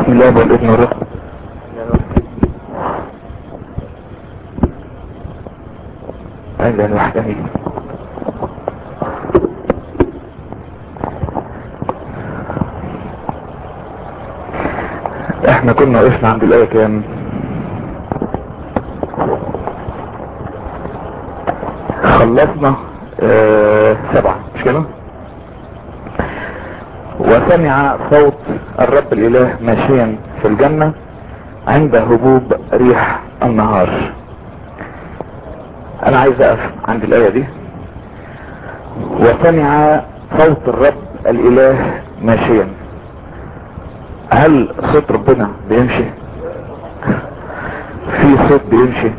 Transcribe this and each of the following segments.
بسم الله والابن والروح اهلا وحدني احنا كنا وقفنا عند الايه كام خلصنا اه سبعة مش كده وسمع صوت الرب الاله ماشيا في الجنة عند هبوب ريح النهار انا عايز اقف عند الاية دي وسمع صوت الرب الاله ماشيا هل صوت ربنا بيمشي في صوت بيمشي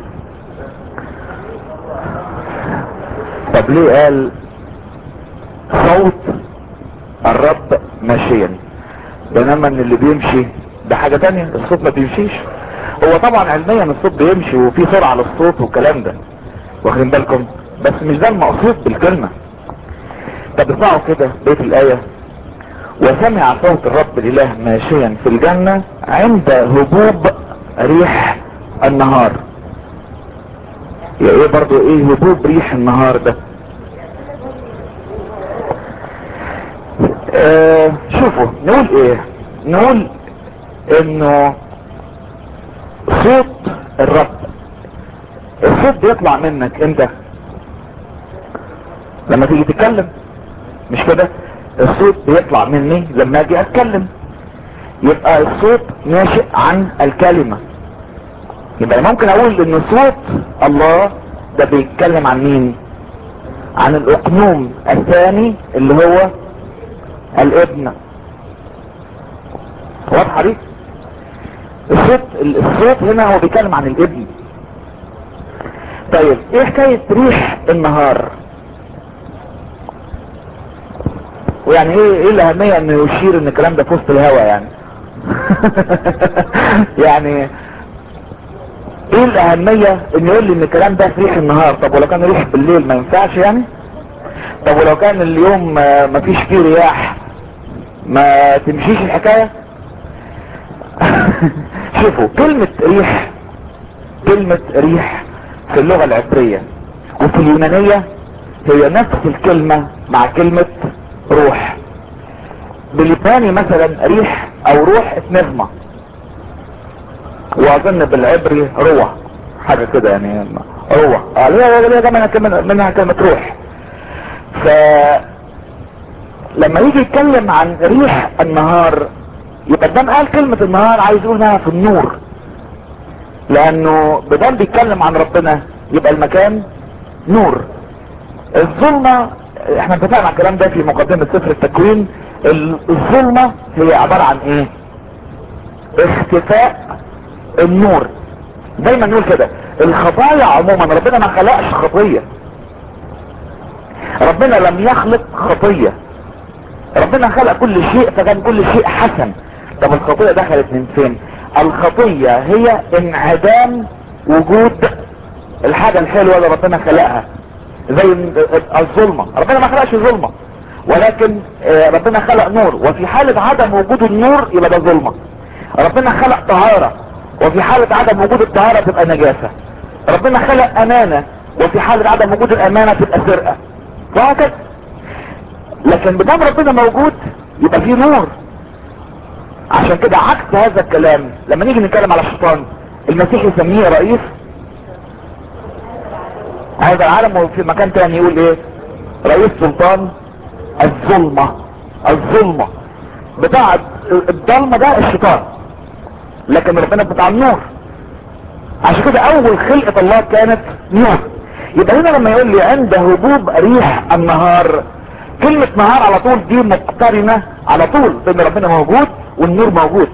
طب ليه قال صوت الرب ماشيا بينما ان اللي بيمشي ده حاجة تانية الصوت ما بيمشيش هو طبعا علميا الصوت بيمشي وفي سرعة للصوت والكلام ده واخدين بالكم بس مش ده المقصود بالكلمة طب اسمعوا كده بيت الآية وسمع صوت الرب الاله ماشيا في الجنة عند هبوب ريح النهار يا ايه برضو ايه هبوب ريح النهار ده آه شوفوا نقول ايه نقول انه صوت الرب الصوت بيطلع منك انت لما تيجي تتكلم مش كده الصوت بيطلع مني لما اجي اتكلم يبقى الصوت ناشئ عن الكلمة يبقى ممكن اقول ان صوت الله ده بيتكلم عن مين عن الاقنوم الثاني اللي هو الابن واضحة دي الصوت الصوت هنا هو بيتكلم عن الابن طيب ايه حكاية ريح النهار ويعني ايه ايه الاهمية انه يشير ان الكلام ده في وسط الهوا يعني يعني ايه الاهمية ان يقول لي ان الكلام ده في ريح النهار طب ولو كان ريح بالليل ما ينفعش يعني طب ولو كان اليوم ما فيش فيه رياح ما تمشيش الحكاية شوفوا كلمة ريح كلمة ريح في اللغة العبرية وفي اليونانية هي نفس الكلمة مع كلمة روح باليوناني مثلا ريح او روح اسمها واظن بالعبري روح حاجة كده يعني روح اه ليه ليه ده منها كلمة منها كلمة روح ف لما يجي يتكلم عن ريح النهار يبقى دام قال كلمة النهار عايز يقول انها في النور لانه بدل بيتكلم عن ربنا يبقى المكان نور الظلمة احنا اتفقنا على الكلام ده في مقدمة سفر التكوين الظلمة هي عبارة عن ايه اختفاء النور دايما نقول كده الخطايا عموما ربنا ما خلقش خطية ربنا لم يخلق خطية ربنا خلق كل شيء فكان كل شيء حسن طب الخطية دخلت من فين الخطية هي انعدام وجود الحاجة الحلوة اللي ربنا خلقها زي الظلمة ربنا ما خلقش ظلمة ولكن ربنا خلق نور وفي حالة عدم وجود النور يبقى ده ظلمة ربنا خلق طهارة وفي حالة عدم وجود الطهارة تبقى نجاسة ربنا خلق امانة وفي حالة عدم وجود الامانة تبقى سرقة وهكذا لكن بدام ربنا موجود يبقى فيه نور عشان كده عكس هذا الكلام لما نيجي نتكلم على الشيطان المسيح يسميه رئيس هذا العالم وفي مكان تاني يقول ايه رئيس سلطان الظلمة الظلمة بتاع الضلمة ده الشيطان لكن ربنا بتاع النور عشان كده اول خلقة الله كانت نور يبقى هنا لما يقول لي عند هبوب ريح النهار كلمة نهار على طول دي مقترنة على طول بان ربنا موجود والنور موجود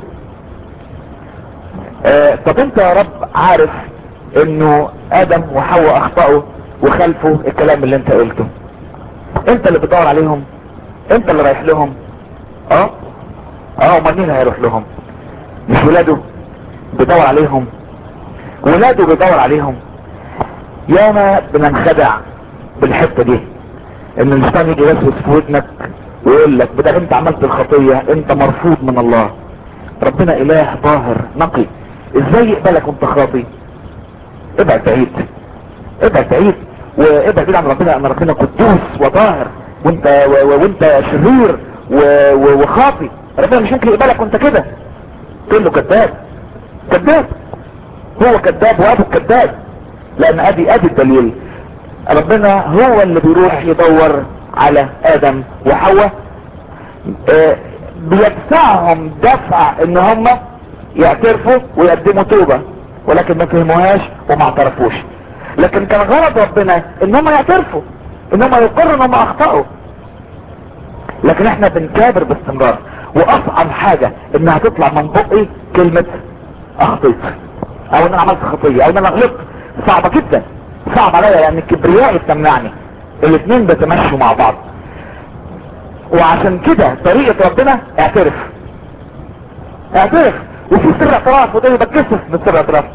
آه طب انت يا رب عارف انه ادم وحواء اخطأوا وخلفوا الكلام اللي انت قلته انت اللي بتدور عليهم انت اللي رايح لهم اه اه امال مين هيروح لهم مش ولاده بيدور عليهم ولاده بيدور عليهم ياما بننخدع بالحته دي ان الانسان يجي يوسوس في ودنك ويقول لك بدل انت عملت الخطيه انت مرفوض من الله ربنا اله طاهر نقي ازاي يقبلك وانت خاطي ابعد بعيد ابعد بعيد وابعد بعيد عن ربنا ان ربنا قدوس وطاهر وانت و- و- وانت شرير و- و- وخاطي ربنا مش ممكن يقبلك وانت كده تقول له كذاب كذاب هو كذاب وابو كذاب لان ادي ادي الدليل ربنا هو اللي بيروح يدور على ادم وحواء آه، بيدفعهم دفع ان هم يعترفوا ويقدموا توبة ولكن ما فهموهاش وما اعترفوش لكن كان غرض ربنا ان هم يعترفوا ان هم يقروا ان هم اخطأوا لكن احنا بنكابر باستمرار واصعب حاجة انها تطلع من بقي كلمة اخطيت او ان انا عملت خطية او ان انا غلطت صعبة جدا صعب عليا لان كبريائي بتمنعني الاثنين بيتمشوا مع بعض وعشان كده طريقة ربنا اعترف اعترف وفي سر اعتراف وده بتكسف من سر اعتراف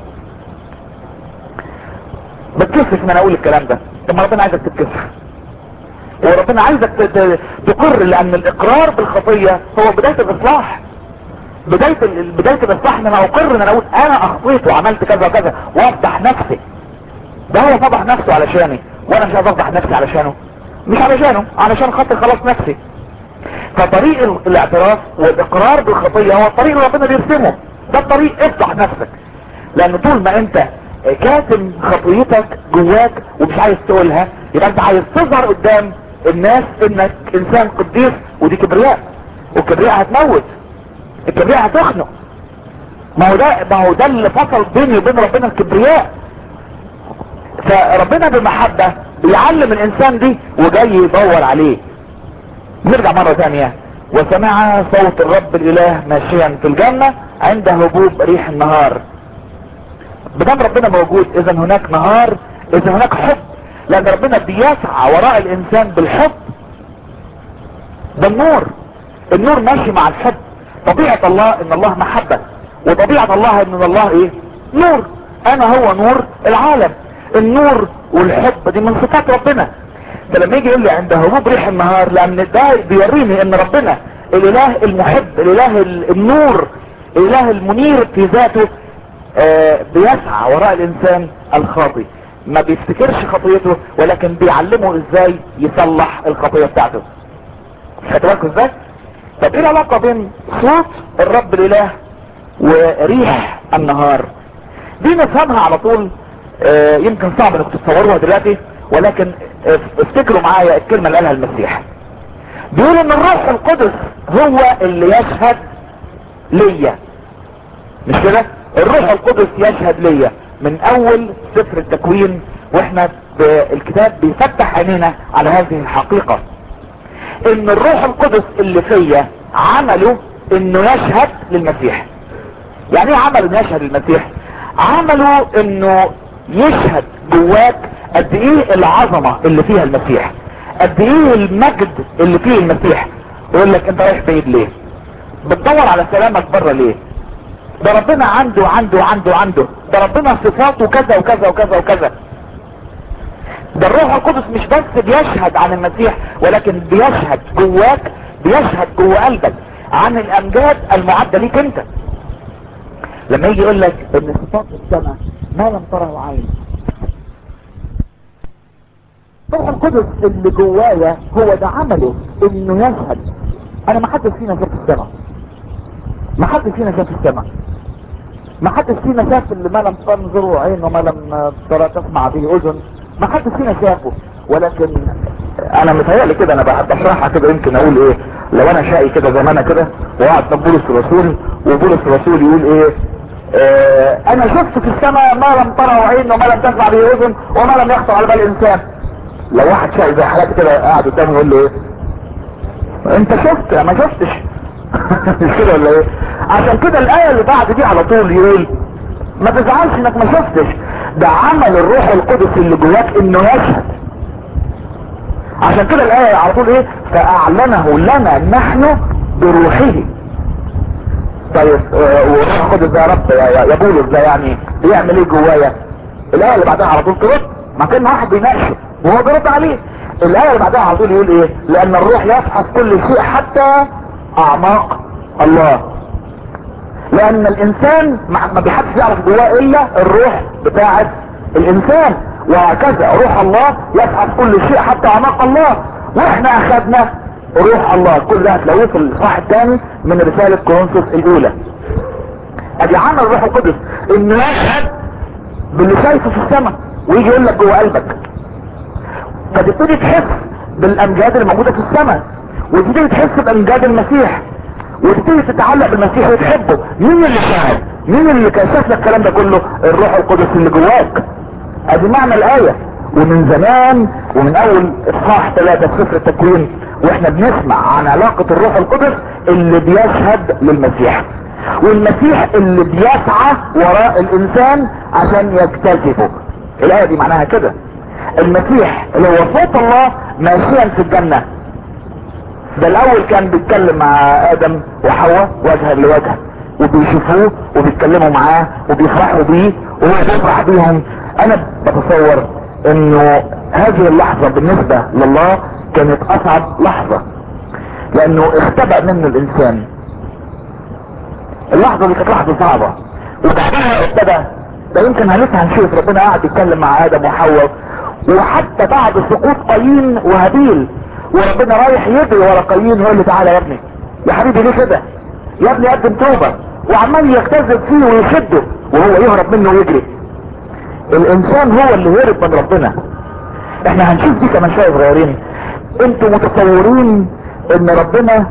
بتكسف من اقول الكلام ده طب ما ربنا عايزك تتكسف وربنا عايزك ت- ت- تقر لان الاقرار بالخطية هو بداية الاصلاح بداية ال- بداية الاصلاح ان انا اقر ان انا اقول انا اخطيت وعملت كذا وكذا وافضح نفسي ده هو فضح نفسه علشاني وانا مش عايز افضح نفسي علشانه مش علشانه علشان خاطر خلاص نفسي فطريق ال- الاعتراف والاقرار بالخطية هو الطريق اللي ربنا بيرسمه ده الطريق افتح نفسك لان طول ما انت كاتم خطيتك جواك ومش عايز تقولها يبقى انت عايز تظهر قدام الناس انك انسان قديس ودي كبرياء والكبرياء هتموت الكبرياء هتخنق ما هو ده ما هو ده اللي فصل بيني وبين ربنا الكبرياء فربنا بمحبة بيعلم الانسان دي وجاي يدور عليه نرجع مرة ثانية وسمع صوت الرب الاله ماشيا في الجنة عند هبوب ريح النهار بدم ربنا موجود اذا هناك نهار اذا هناك حب لان ربنا بيسعى وراء الانسان بالحب ده النور النور ماشي مع الحب طبيعة الله ان الله محبة وطبيعة الله ان الله ايه نور انا هو نور العالم النور والحب دي من صفات ربنا فلما يجي يقول لي عند هبوب ريح النهار لان ده بيوريني ان ربنا الاله المحب الاله النور الاله المنير في ذاته آه بيسعى وراء الانسان الخاطي ما بيفتكرش خطيته ولكن بيعلمه ازاي يصلح الخطية بتاعته خدوا بالكم ازاي طب ايه العلاقة بين صوت الرب الاله وريح النهار دي نفهمها على طول آه يمكن صعب انكم تتصوروها دلوقتي ولكن آه افتكروا معايا الكلمة اللي قالها المسيح بيقول ان الروح القدس هو اللي يشهد ليا مش كده الروح القدس يشهد ليا من اول سفر التكوين واحنا الكتاب بيفتح عينينا على هذه الحقيقة ان الروح القدس اللي فيا عمله انه يشهد للمسيح يعني ايه عمل انه يشهد للمسيح عمله انه يشهد جواك قد ايه العظمة اللي فيها المسيح قد ايه المجد اللي فيه المسيح يقول لك انت رايح بعيد ليه بتدور على سلامك بره ليه ده ربنا عنده عنده عنده عنده ده ربنا صفاته كذا وكذا وكذا وكذا ده الروح القدس مش بس بيشهد عن المسيح ولكن بيشهد جواك بيشهد جوا قلبك عن الامجاد المعدة ليك انت لما يجي يقول لك ان صفات السماء ما لم تره عين الروح القدس اللي جوايا هو ده عمله انه يشهد انا ما حدش فينا شاف السماء ما حدش فينا شاف السماء ما حدش فينا شاف اللي ما لم تنظره عين وما لم ترى تسمع به اذن ما حدش فينا شافه ولكن انا متهيألي كده انا بحب اشرحها كده يمكن اقول ايه لو انا شقي كده زي ما انا كده وقعد بولس الرسول وبولس الرسول يقول ايه آه انا شفت في السماء ما لم تره عين وما لم تسمع به اذن وما لم يخطر على بال انسان لو واحد شقي زي حالاتي كده قاعد قدامي يقول له ايه انت شفت ما شفتش مش كده ولا ايه عشان كده الايه اللي بعد دي على طول يقول ما تزعلش انك ما شفتش ده عمل الروح القدس اللي جواك انه يشهد عشان كده الايه على طول ايه فاعلنه لنا نحن بروحه طيب والروح القدس ده يا رب يا بولس ده يعني بيعمل ايه جوايا الايه اللي بعدها على طول ترد ما كان واحد بيناقشه وهو بيرد عليه الايه اللي بعدها على طول يقول ايه لان الروح يفحص كل شيء حتى اعماق الله لان الانسان ما ما بيحدش يعرف جواه الا الروح بتاعه الانسان وهكذا روح الله يفعل كل شيء حتى اعماق الله واحنا اخذنا روح الله كل ده هتلاقوه في الاصحاح الثاني من رسالة كورنثوس الاولى ادي عمل الروح القدس انه يشهد باللي شايفه في السماء ويجي يقول لك جوه قلبك فتبتدي تحس بالامجاد اللي موجوده في السماء وتبتدي تحس بامجاد المسيح وتبتدي تتعلق بالمسيح وتحبه مين اللي شاهد مين اللي كشف لك الكلام ده كله الروح القدس اللي جواك ادي معنى الايه ومن زمان ومن اول اصحاح ثلاثة في سفر التكوين واحنا بنسمع عن علاقة الروح القدس اللي بيشهد للمسيح والمسيح اللي بيسعى وراء الانسان عشان يجتذبه الايه دي معناها كده المسيح اللي هو صوت الله ماشيا في الجنة ده الاول كان بيتكلم مع ادم وحواء وجها لوجه وبيشوفوه وبيتكلموا معاه وبيفرحوا بيه وهو بيفرح بيهم انا بتصور انه هذه اللحظة بالنسبة لله كانت اصعب لحظة لانه اختبأ منه الانسان اللحظة دي كانت لحظة صعبة وبعدها ابتدى ده يمكن لسه هنشوف ربنا قاعد يتكلم مع ادم وحواء وحتى بعد سقوط قايين وهابيل وربنا رايح يجري ورا قايين يقول له تعالى يا ابني يا حبيبي ليه كده يا ابني قدم توبة وعمال يجتذب فيه ويشده وهو يهرب منه ويجري الانسان هو اللي هرب من ربنا احنا هنشوف دي كمان شويه صغيرين انتوا متصورين ان ربنا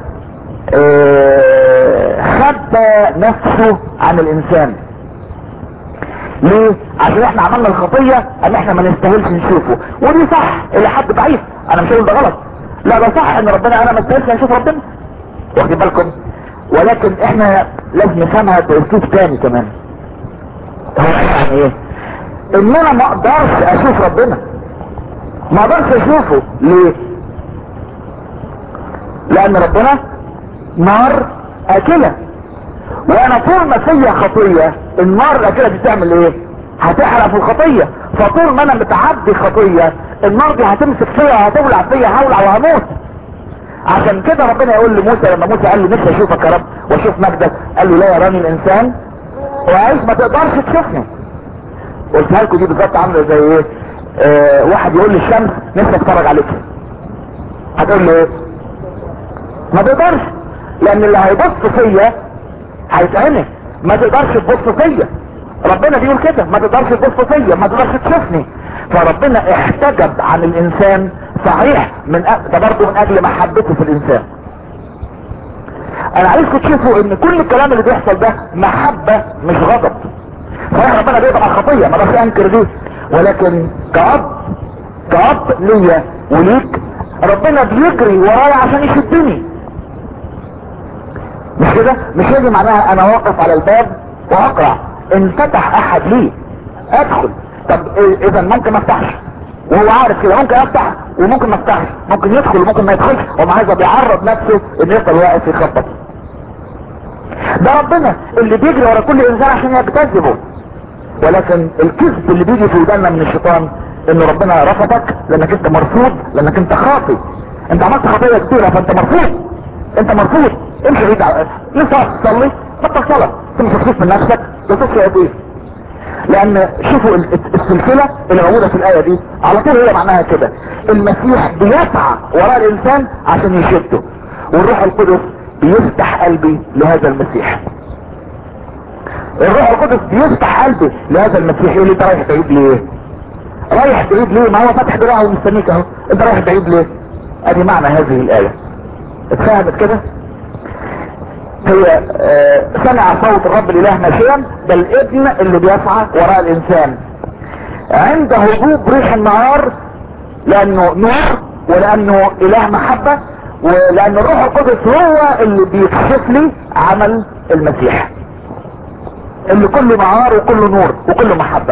اه خبى نفسه عن الانسان ليه عشان احنا عملنا الخطية ان احنا ما نستاهلش نشوفه ودي صح الى حد ضعيف انا مش هقول ده غلط لا ده صح ان ربنا انا ما استاهلش نشوف ربنا واخدين بالكم ولكن احنا لازم نفهمها باسلوب تاني كمان هو يعني ايه ان انا ما اقدرش اشوف ربنا ما اقدرش اشوفه ليه لان ربنا نار اكله وانا طول ما فيا خطية النار الاكلة دي تعمل ايه هتحرق في الخطية فطول ما انا متعدي خطية النار دي هتمسك فيا وهتولع فيا هولع وهموت عشان كده ربنا يقول لموسى لما موسى قال له نفسي اشوفك يا رب واشوف مجدك قال له لا يراني الانسان وعايز ما تقدرش تشوفني قلتها لكم دي بالظبط عامله زي ايه آه واحد يقول للشمس نفسي اتفرج عليك هتقول له ايه ما تقدرش لان اللي هيبص فيا هيتعمل ما تقدرش تبص فيا ربنا بيقول كده ما تقدرش تبص فيا ما تقدرش تشوفني فربنا احتجب عن الانسان صحيح من أ... ده برضه من اجل محبته في الانسان انا عايزكم تشوفوا ان كل الكلام اللي بيحصل ده محبة مش غضب صحيح ربنا بيقدر على الخطية ما اقدرش انكر دي ولكن كأب كأب ليا وليك ربنا بيجري ورايا عشان يشدني مش كده مش هي معناها انا واقف على الباب واقرع ان فتح احد لي ادخل طب اذا ممكن ما افتحش وهو عارف كده ممكن افتح وممكن ما افتحش ممكن يدخل وممكن ما يدخلش ومع هذا بيعرض نفسه انه يفضل واقف يخبط ده ربنا اللي بيجري ورا كل انسان عشان يجتذبه ولكن الكذب اللي بيجي في ودانا من الشيطان ان ربنا رفضك لانك انت مرفوض لانك انت خاطي انت عملت خطيه كبيره فانت مرفوض انت مرفوض امشي بعيد على لسه تصلي بطل صلاه انت مش مكسوف من نفسك ده تصلي قد ايه لان شوفوا السلسله اللي موجوده في الايه دي على طول هي معناها كده المسيح بيسعى وراء الانسان عشان يشده والروح القدس بيفتح قلبي لهذا المسيح الروح القدس بيفتح قلبي لهذا المسيح يقول لي انت رايح بعيد ليه رايح بعيد ليه ما هو فاتح دراعه ومستنيك اهو انت رايح بعيد ليه ادي معنى هذه الايه اتفهمت كده هي اه سمع صوت الرب الاله ماشيا ده الابن اللي بيسعى وراء الانسان عند هبوب ريح النهار لانه نور ولانه اله محبة ولان الروح القدس هو اللي بيكشف لي عمل المسيح اللي كله نهار وكله نور وكله محبة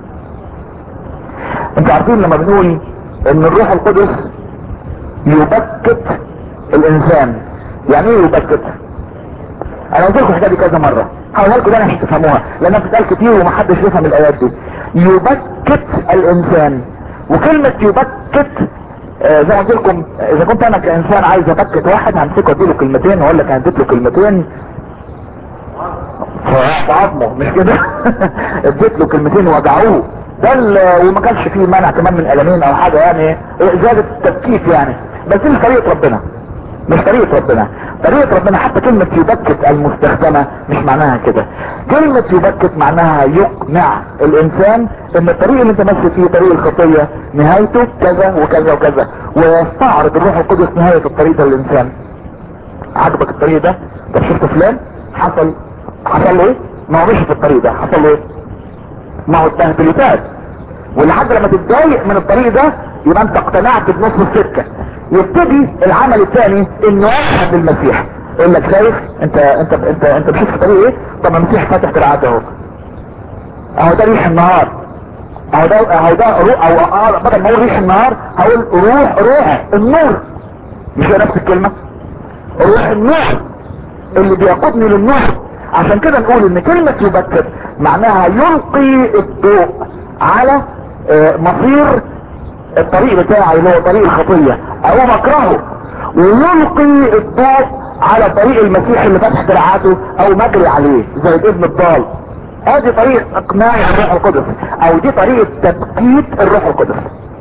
انتوا عارفين لما بنقول ان الروح القدس يبكت الانسان يعني ايه يبكت انا قلت لكم الحكايه دي كذا مره هقولها لكم ده عشان تفهموها لانها بتتقال كتير ومحدش يفهم الايات دي يبكت الانسان وكلمه يبكت آه زي ما قلت لكم اذا كنت انا كانسان عايز ابكت واحد همسكه اديله كلمتين واقول لك هديت له كلمتين في عظمه مش كده اديت له كلمتين وجعوه ده ال- وما كانش فيه مانع كمان من قلمين او حاجه يعني زياده تبكيت يعني بس دي مش طريقه ربنا مش طريقة ربنا طريقة ربنا حتى كلمة يبكت المستخدمة مش معناها كده كلمة يبكت معناها يقنع الانسان ان الطريق اللي انت ماشي فيه طريق الخطية نهايته كذا وكذا وكذا ويستعرض الروح القدس نهاية الطريق ده للانسان عجبك الطريق ده طب شفت فلان حصل حصل له ايه ما هو مشي في الطريق ده حصل له ايه ما هو اتبهدل وتاب ولحد لما تتضايق من الطريق ده يبقى انت اقتنعت بنص السكه يبتدي العمل الثاني انه يشهد للمسيح يقول لك شايف انت انت انت انت مشيت في طريق ايه طب المسيح فاتح دراعاته اهو اهو ده ريح النهار اهو ده اهو ده روح او آه بدل ما اقول ريح النهار هقول روح روح النور مش هي نفس الكلمه روح النور اللي بيقودني للنور عشان كده نقول ان كلمة يبكر معناها يلقي الضوء على آه، مصير الطريق بتاعي اللي هو طريق الخطية او مكرهه ويلقي الضوء على طريق المسيح اللي فتح دراعاته او مجري عليه زي الابن الضال ادي طريق اقناع الروح القدس او دي طريقة تبكيت الروح القدس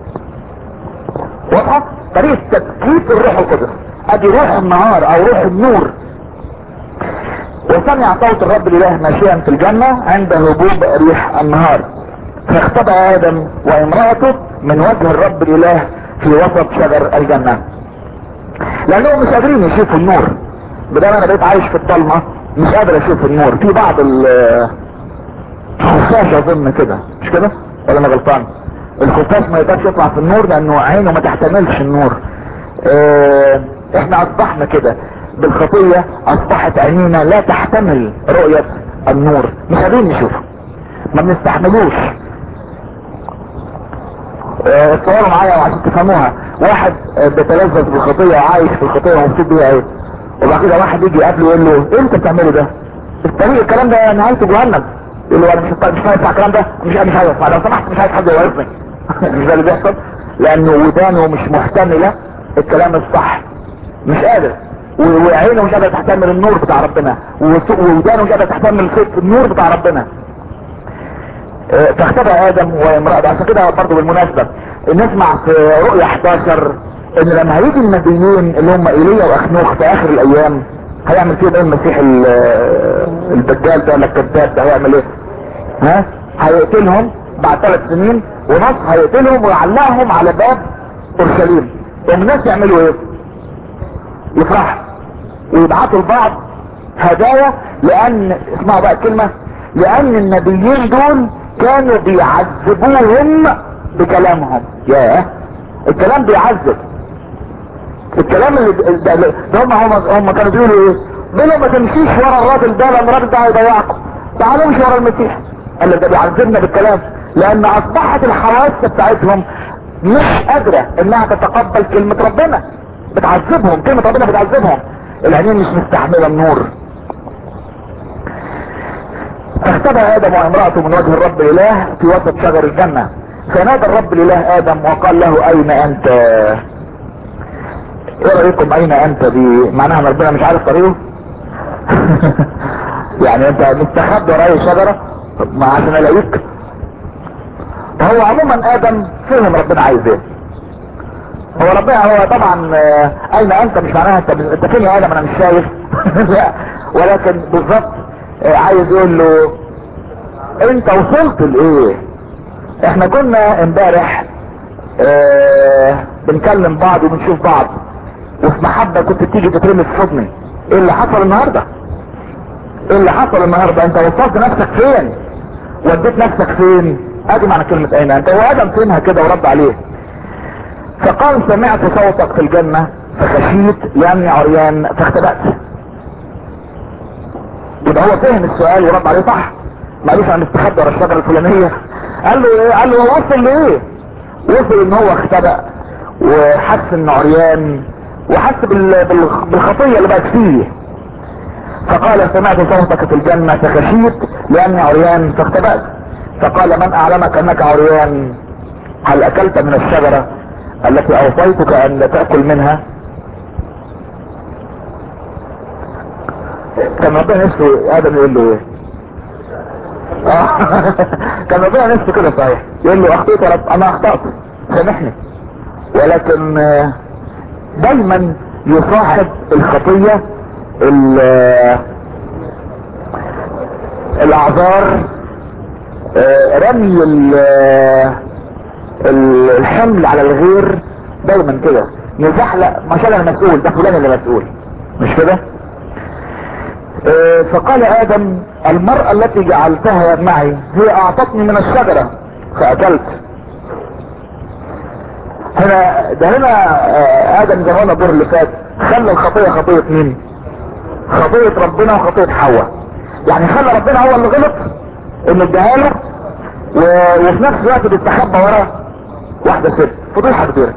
واضحة طريقة تبكيت الروح القدس ادي روح النهار او روح النور وسمع صوت الرب الاله ماشيا في الجنة عند هبوب ريح النهار فاختبأ ادم وامرأته من وجه الرب الاله في وسط شجر الجنة لانهم مش قادرين يشوفوا النور بدل انا بقيت عايش في الضلمة مش قادر اشوف النور في بعض ال الخفاش اظن كده مش كده ولا انا غلطان الخفاش ما يقدرش يطلع في النور لانه عينه ما تحتملش النور اه احنا اصبحنا كده بالخطية اصبحت عينينا لا تحتمل رؤية النور مش قادرين نشوفه ما بنستحملوش اه اتصوروا معايا وعشان تفهموها واحد اه بيتلذذ بالخطية وعايش في الخطية ومبسوط بيها ايه وبعد كده واحد يجي يقابله يقول له ايه انت بتعمله ده الطريق الكلام ده نهايته جهنم يقول له انا مش مش هينفع الكلام ده مش مش هينفع لو سمحت مش عايز حد يوعظني مش ده اللي بيحصل لانه ودانه مش محتمله الكلام الصح مش قادر و- وعينه مش قادره تحتمل النور بتاع ربنا وس- وودانه مش قادره تحتمل صوت النور بتاع ربنا آه، فاختبأ ادم وامرأة عشان كده برضه بالمناسبة نسمع في رؤية 11 ان لما هيجي النبيين اللي هم ايليا واخنوخ في اخر الايام هيعمل فيهم ايه المسيح ال- الدجال ده ولا الكذاب ده هيعمل ايه ها هيقتلهم بعد ثلاث سنين ونص هيقتلهم ويعلقهم على باب اورشليم الناس يعملوا ايه يفرحوا ويبعتوا لبعض هدايا لان اسمعوا بقى الكلمة لان النبيين دول كانوا بيعذبوهم بكلامهم ياه الكلام بيعذب الكلام اللي ده ده هم هم هم كانوا بيقولوا ايه بيقولوا ما تمشيش ورا الراجل ده لان الراجل ده هيضيعكم تعالوا امشي ورا المسيح قال لك ده بيعذبنا بالكلام لان اصبحت الحواس بتاعتهم مش قادرة انها تتقبل كلمة ربنا بتعذبهم كلمة ربنا بتعذبهم العينين مش مستحملة النور فاختبى ادم وامرأته من وجه الرب الاله في وسط شجر الجنة فنادى الرب الاله ادم وقال له اين انت ايه رايكم اين انت دي معناها ان ربنا مش عارف طريقه يعني انت مستخبي ورا اي شجره طب ما عشان الاقيك هو عموما ادم فهم ربنا عايز ايه هو ربنا هو طبعا آه، اين انت مش معناها انت انت فين يا ادم انا مش شايف لا ولكن بالظبط آه، عايز يقول له انت وصلت لايه احنا كنا امبارح آه بنكلم بعض وبنشوف بعض وفي محبة كنت تيجي تترمي في حضني ايه اللي حصل النهاردة ايه اللي حصل النهاردة انت وصلت نفسك فين وديت نفسك فين ادي معنى كلمة اين انت هو ادم فهمها كده ورد عليه فقال سمعت صوتك في الجنة فخشيت لاني عريان فاختبأت يبقى هو فهم السؤال ورد عليه صح معلش انا مستخبي ورا الشجره الفلانيه قال له ايه قال له هو وصل لايه وصل ان هو اختبأ وحس انه عريان وحس بال... بال... بالخطيه اللي بقت فيه فقال سمعت صوتك في الجنه فخشيت لاني عريان فاختبأت فقال من اعلمك انك عريان هل اكلت من الشجره التي اوصيتك ان لا تاكل منها كان ربنا نفسه ادم يقول له ايه آه. كان ربنا نفسه كده صحيح يقول له اخطيت يا رب انا اخطأت سامحني ولكن آه، دايما يصاحب الخطية ال- الاعذار آه، رمي ال- ال- الحمل على الغير دايما كده نزحلق مش انا المسؤول ده فلان اللي مسؤول مش كده آه، فقال ادم المرأة التي جعلتها معي هي اعطتني من الشجرة فاكلت هنا ده هنا آه، ادم زي ما قلنا الدور اللي فات خلى الخطية خطية مين خطية ربنا وخطية حواء يعني خلى ربنا هو اللي غلط انه اداها له و- وفي نفس الوقت بيستخبى ورا واحدة ست فضيحة كبيرة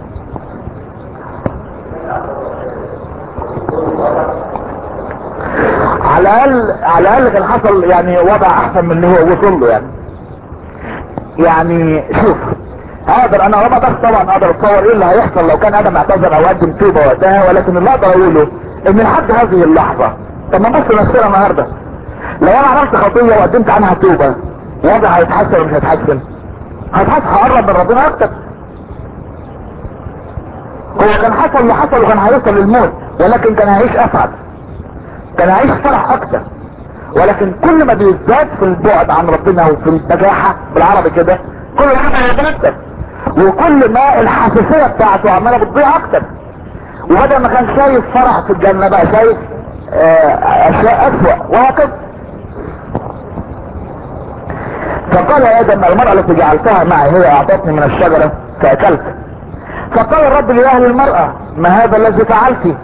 على الاقل على الاقل كان حصل يعني وضع احسن من اللي هو وصل له يعني يعني شوف اقدر انا ربع بس طبعا اقدر اتصور ايه اللي هيحصل لو كان ادم اعتذر او قدم توبه وقتها ولكن اللي اقدر اقوله ان لحد هذه اللحظه طب ما نبص لنفسنا النهارده لو انا عملت خطيه وقدمت عنها توبه وضع هيتحسن ولا مش هيتحسن؟ هيتحسن هقرب من ربنا اكتر هو كان حصل اللي حصل وكان هيوصل للموت ولكن كان هيعيش اسعد كان هيعيش فرح اكتر ولكن كل ما بيزداد في البعد عن ربنا وفي البجاحة بالعربي كده كل ما هيزداد اكتر وكل ما الحساسية بتاعته عمالة بتضيع اكتر وبدل ما كان شايف فرح في الجنة بقى شايف آه، اشياء اسوأ وهكذا فقال يا ادم المرأة التي جعلتها معي هي اعطتني من الشجرة فاكلت فقال الرب لأهل المرأة ما هذا الذي فعلت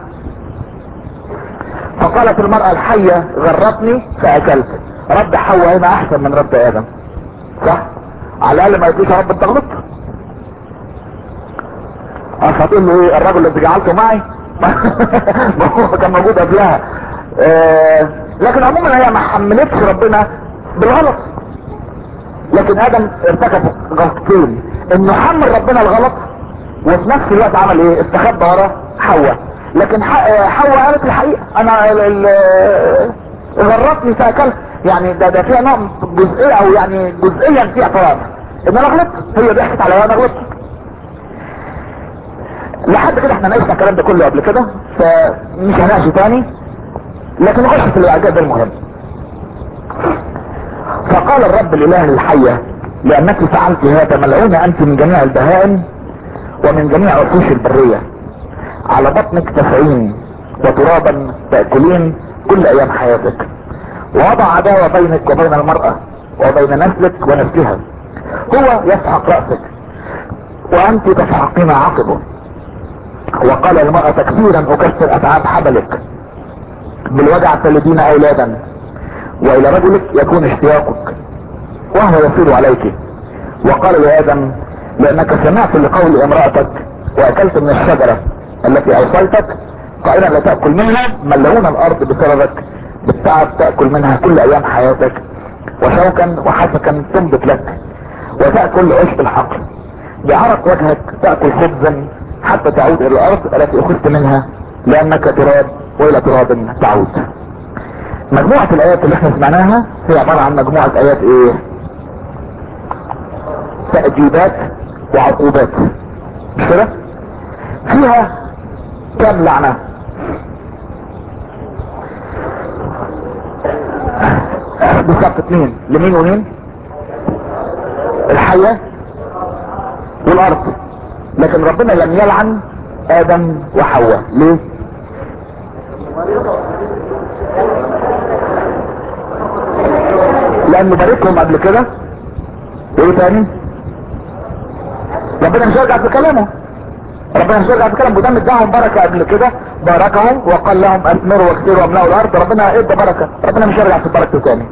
فقالت المرأة الحية غرتني فاكلت رد حواء هنا احسن من رد ادم صح على الاقل ما يقولش يا رب انت غلطت فتقول له ايه الرجل الذي جعلته معي ما هو كان موجود قبلها آه لكن عموما هي ما حملتش ربنا بالغلط لكن ادم ارتكب غلطتين انه حمل ربنا الغلط وفي نفس الوقت عمل ايه استخبى ورا حواء لكن ح- حواء قالت الحقيقه انا ال- ال- غرتني فاكلت يعني ده ده فيها نوع جزئيه او يعني جزئيا في اعتراف ان انا غلطت هي ضحكت عليا وانا غلطت لحد كده احنا ناقشنا الكلام ده كله قبل كده فمش هناقشه تاني لكن نخش في الاعجاب المهم فقال الرب الاله الحية لانك فعلت هذا ملعونة انت من جميع البهائم ومن جميع وحوش البرية على بطنك تسعين وترابا تأكلين كل ايام حياتك ووضع عداوة بينك وبين المرأة وبين نسلك ونسلها هو يسحق رأسك وانت تسحقين عقبه وقال المرأة كثيرا اكسر اتعاب حبلك بالوجع تلدين اولادا والى رجلك يكون اشتياقك وهو يصير عليك وقال لادم لانك سمعت لقول امرأتك واكلت من الشجرة التي اوصلتك قائلا لا تأكل منها ملعون الارض بسببك بالتعب تأكل منها كل ايام حياتك وشوكا وحسكا تنبت لك وتأكل عشب الحقل بعرق وجهك تأكل خبزا حتى تعود الى الارض التي اخذت منها لانك تراب والى تراب تعود مجموعة الايات اللي احنا سمعناها هي عبارة عن مجموعة ايات ايه تأديبات وعقوبات مش كده فيها كام لعنة بالظبط اتنين لمين ومين الحية والارض لكن ربنا لم يلعن ادم وحواء ليه لانه باركهم قبل كده وايه تاني ربنا مش هيرجع في كلامه ربنا مش هيرجع في كلامه ودام اداهم بركه قبل كده باركهم وقال لهم اثمروا واكثروا واملأوا الارض ربنا ادى بركه ربنا مش هيرجع في بركته تاني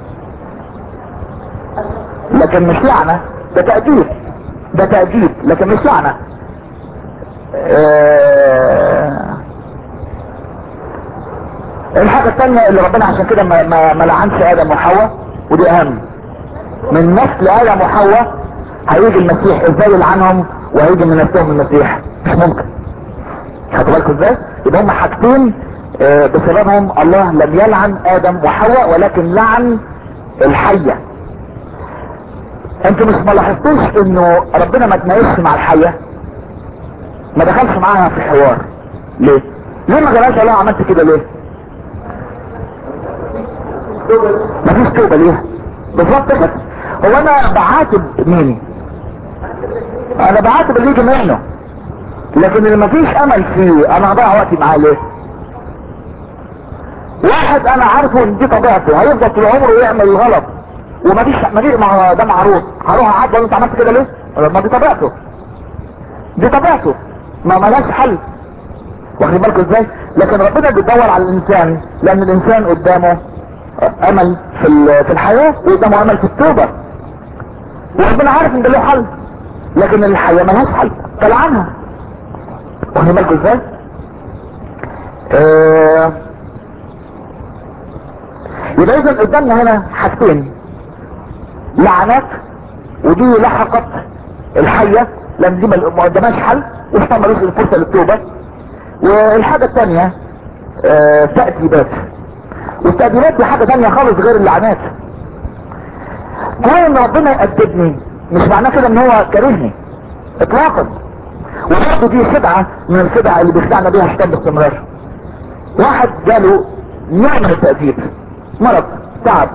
لكن مش لعنه ده تأديب ده تأديب لكن مش لعنه آه، الحاجة الثانية اللي ربنا عشان كده ما, ما, ما لعنش ادم وحواء ودي اهم من نسل ادم وحواء هيجي المسيح ازاي يلعنهم وهيجي من نسلهم المسيح مش ممكن خدوا بالكم ازاي يبقى هم حاجتين آه، بسببهم الله لم يلعن ادم وحواء ولكن لعن الحية انتوا مش ملاحظتوش انه ربنا ما تناقشش مع الحية ما دخلش معاها في حوار ليه ليه ما قالهاش الله عملت كده ليه مفيش توبة ليه بالظبط كده هو انا بعاتب مين انا بعاتب اللي يجي منه لكن اللي مفيش امل فيه انا هضيع وقتي معاه ليه واحد انا عارفه ان دي طبيعته هيفضل طول عمره يعمل غلط ومفيش مفيش ما ده معروف هروح اعاتبه انت عملت كده ليه ما دي طبيعته دي طبيعته ما ملهاش حل واخدين بالكم ازاي لكن ربنا بيدور على الانسان لان الانسان قدامه امل في ال- في الحياه وقدامه امل في التوبه وربنا عارف ان ده له حل لكن الحياه ملهاش حل فلعنها واخدين بالكم ازاي آه، يبقى اذا قدامنا هنا حاجتين لعنات ودي لحقت الحية لان دي ما قدامهاش حل وما ملوش الفرصة للتوبة والحاجة الثانية آه، تأديبات والتأديبات دي حاجة تانية خالص غير اللعنات كون ان ربنا يأدبني مش معناه كده ان هو كرهني اطلاقا وبرضه دي خدعة من الخدع اللي بيخدعنا بيها الشيطان باستمرار واحد جاله نوع من التأديب مرض تعب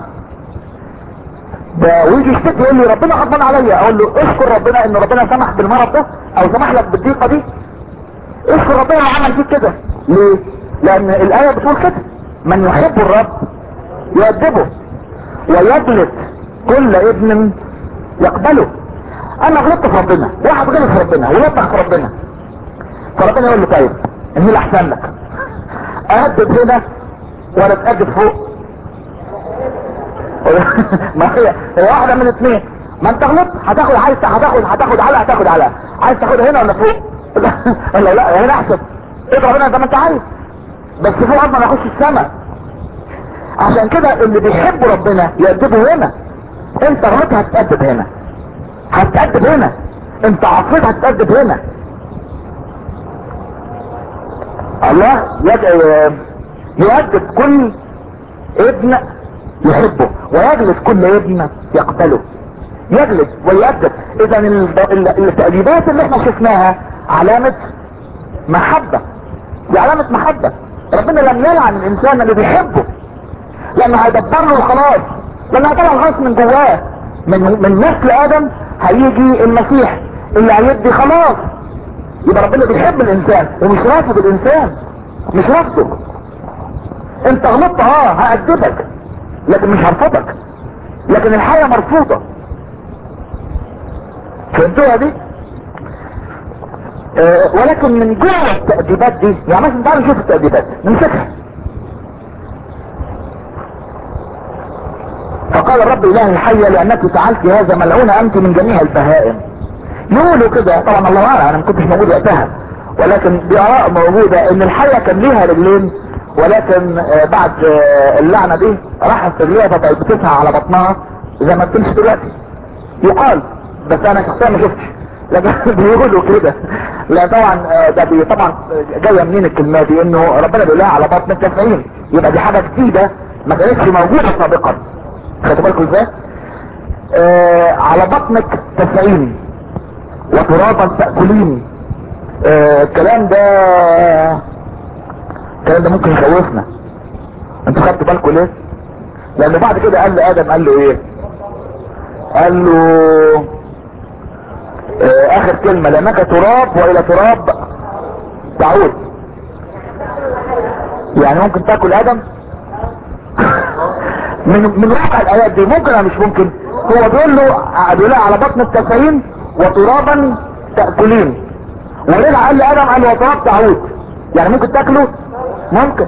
ده ويجي يشتكي يقول لي ربنا غضبان عليا اقول له اشكر ربنا ان ربنا سمح بالمرض ده او سمح لك بالضيقه دي اشكر ربنا اللي عمل فيك كده ليه لان الايه بتقول كده من يحب الرب يؤدبه ويجلد كل ابن يقبله انا غلطت في ربنا واحد غلط في ربنا ولطخ في ربنا فربنا يقول له طيب ان اللي احسن لك اهدد هنا ولا تأدب فوق ما هي هي واحدة من اثنين ما انت غلطت هتاخد عايز هتاخد هتاخد علقة هتاخد علقة عايز تاخدها هنا ولا فوق لا لا هنا احسن اضرب هنا زي ما انت عايز بس فوق ما يخش السماء عشان كده اللي بيحب ربنا يأدبه هنا انت غلطت هتتأدب هنا هتتأدب هنا انت عصيت هتتأدب هنا الله يد- يؤدب كل ابن يحبه ويجلد كل ابن يقبله يجلد ويؤدب اذا ال- ال- التأديبات اللي احنا شفناها علامة محبة دي علامة محبة ربنا لم يلعن الانسان اللي بيحبه لانه هيدبر له خلاص لانه هيطلع الخلاص من جواه من من نسل ادم هيجي المسيح اللي هيدي خلاص يبقى ربنا بيحب الانسان ومش رافض الانسان مش رافضه انت غلطت اه هأدبك لكن مش هرفضك لكن الحياة مرفوضة فهمتوها دي آه ولكن من جوه التأديبات دي يعني مثلا تعالوا نشوف التأديبات نمسكها فقال الرب اله الحية لانك فعلت هذا ملعونة انت من جميع البهائم يقولوا كده طبعا الله اعلم انا ما كنتش موجود وقتها ولكن دي اراء موجودة ان الحية كان ليها رجلين ولكن آه، بعد آه، اللعنة دي راحت رجليها بقت بتسعى على بطنها زي ما بتمشي دلوقتي يقال بس انا شخصيا ما شفتش لكن بيقولوا كده لا طبعا آه، ده بي طبعا جايه منين الكلمه دي انه ربنا بيقول لها على بطن التسعين يبقى دي حاجه جديده ما كانتش موجوده سابقا خدوا بالكم ازاي؟ آه على بطنك تسعين وترابا تأكلين آه الكلام ده الكلام ده ممكن يخوفنا انتوا خدتوا بالكم ليه؟ لانه بعد كده قال لآدم قال له ايه؟ قال له آه اخر كلمة لانك تراب والى تراب تعود يعني ممكن تاكل ادم من من واقع الايات دي ممكن ولا مش ممكن هو بيقول له بيقول لها على بطن التسعين وترابا تاكلين ورجع قال لادم قال له وتراب تعود يعني ممكن تاكله ممكن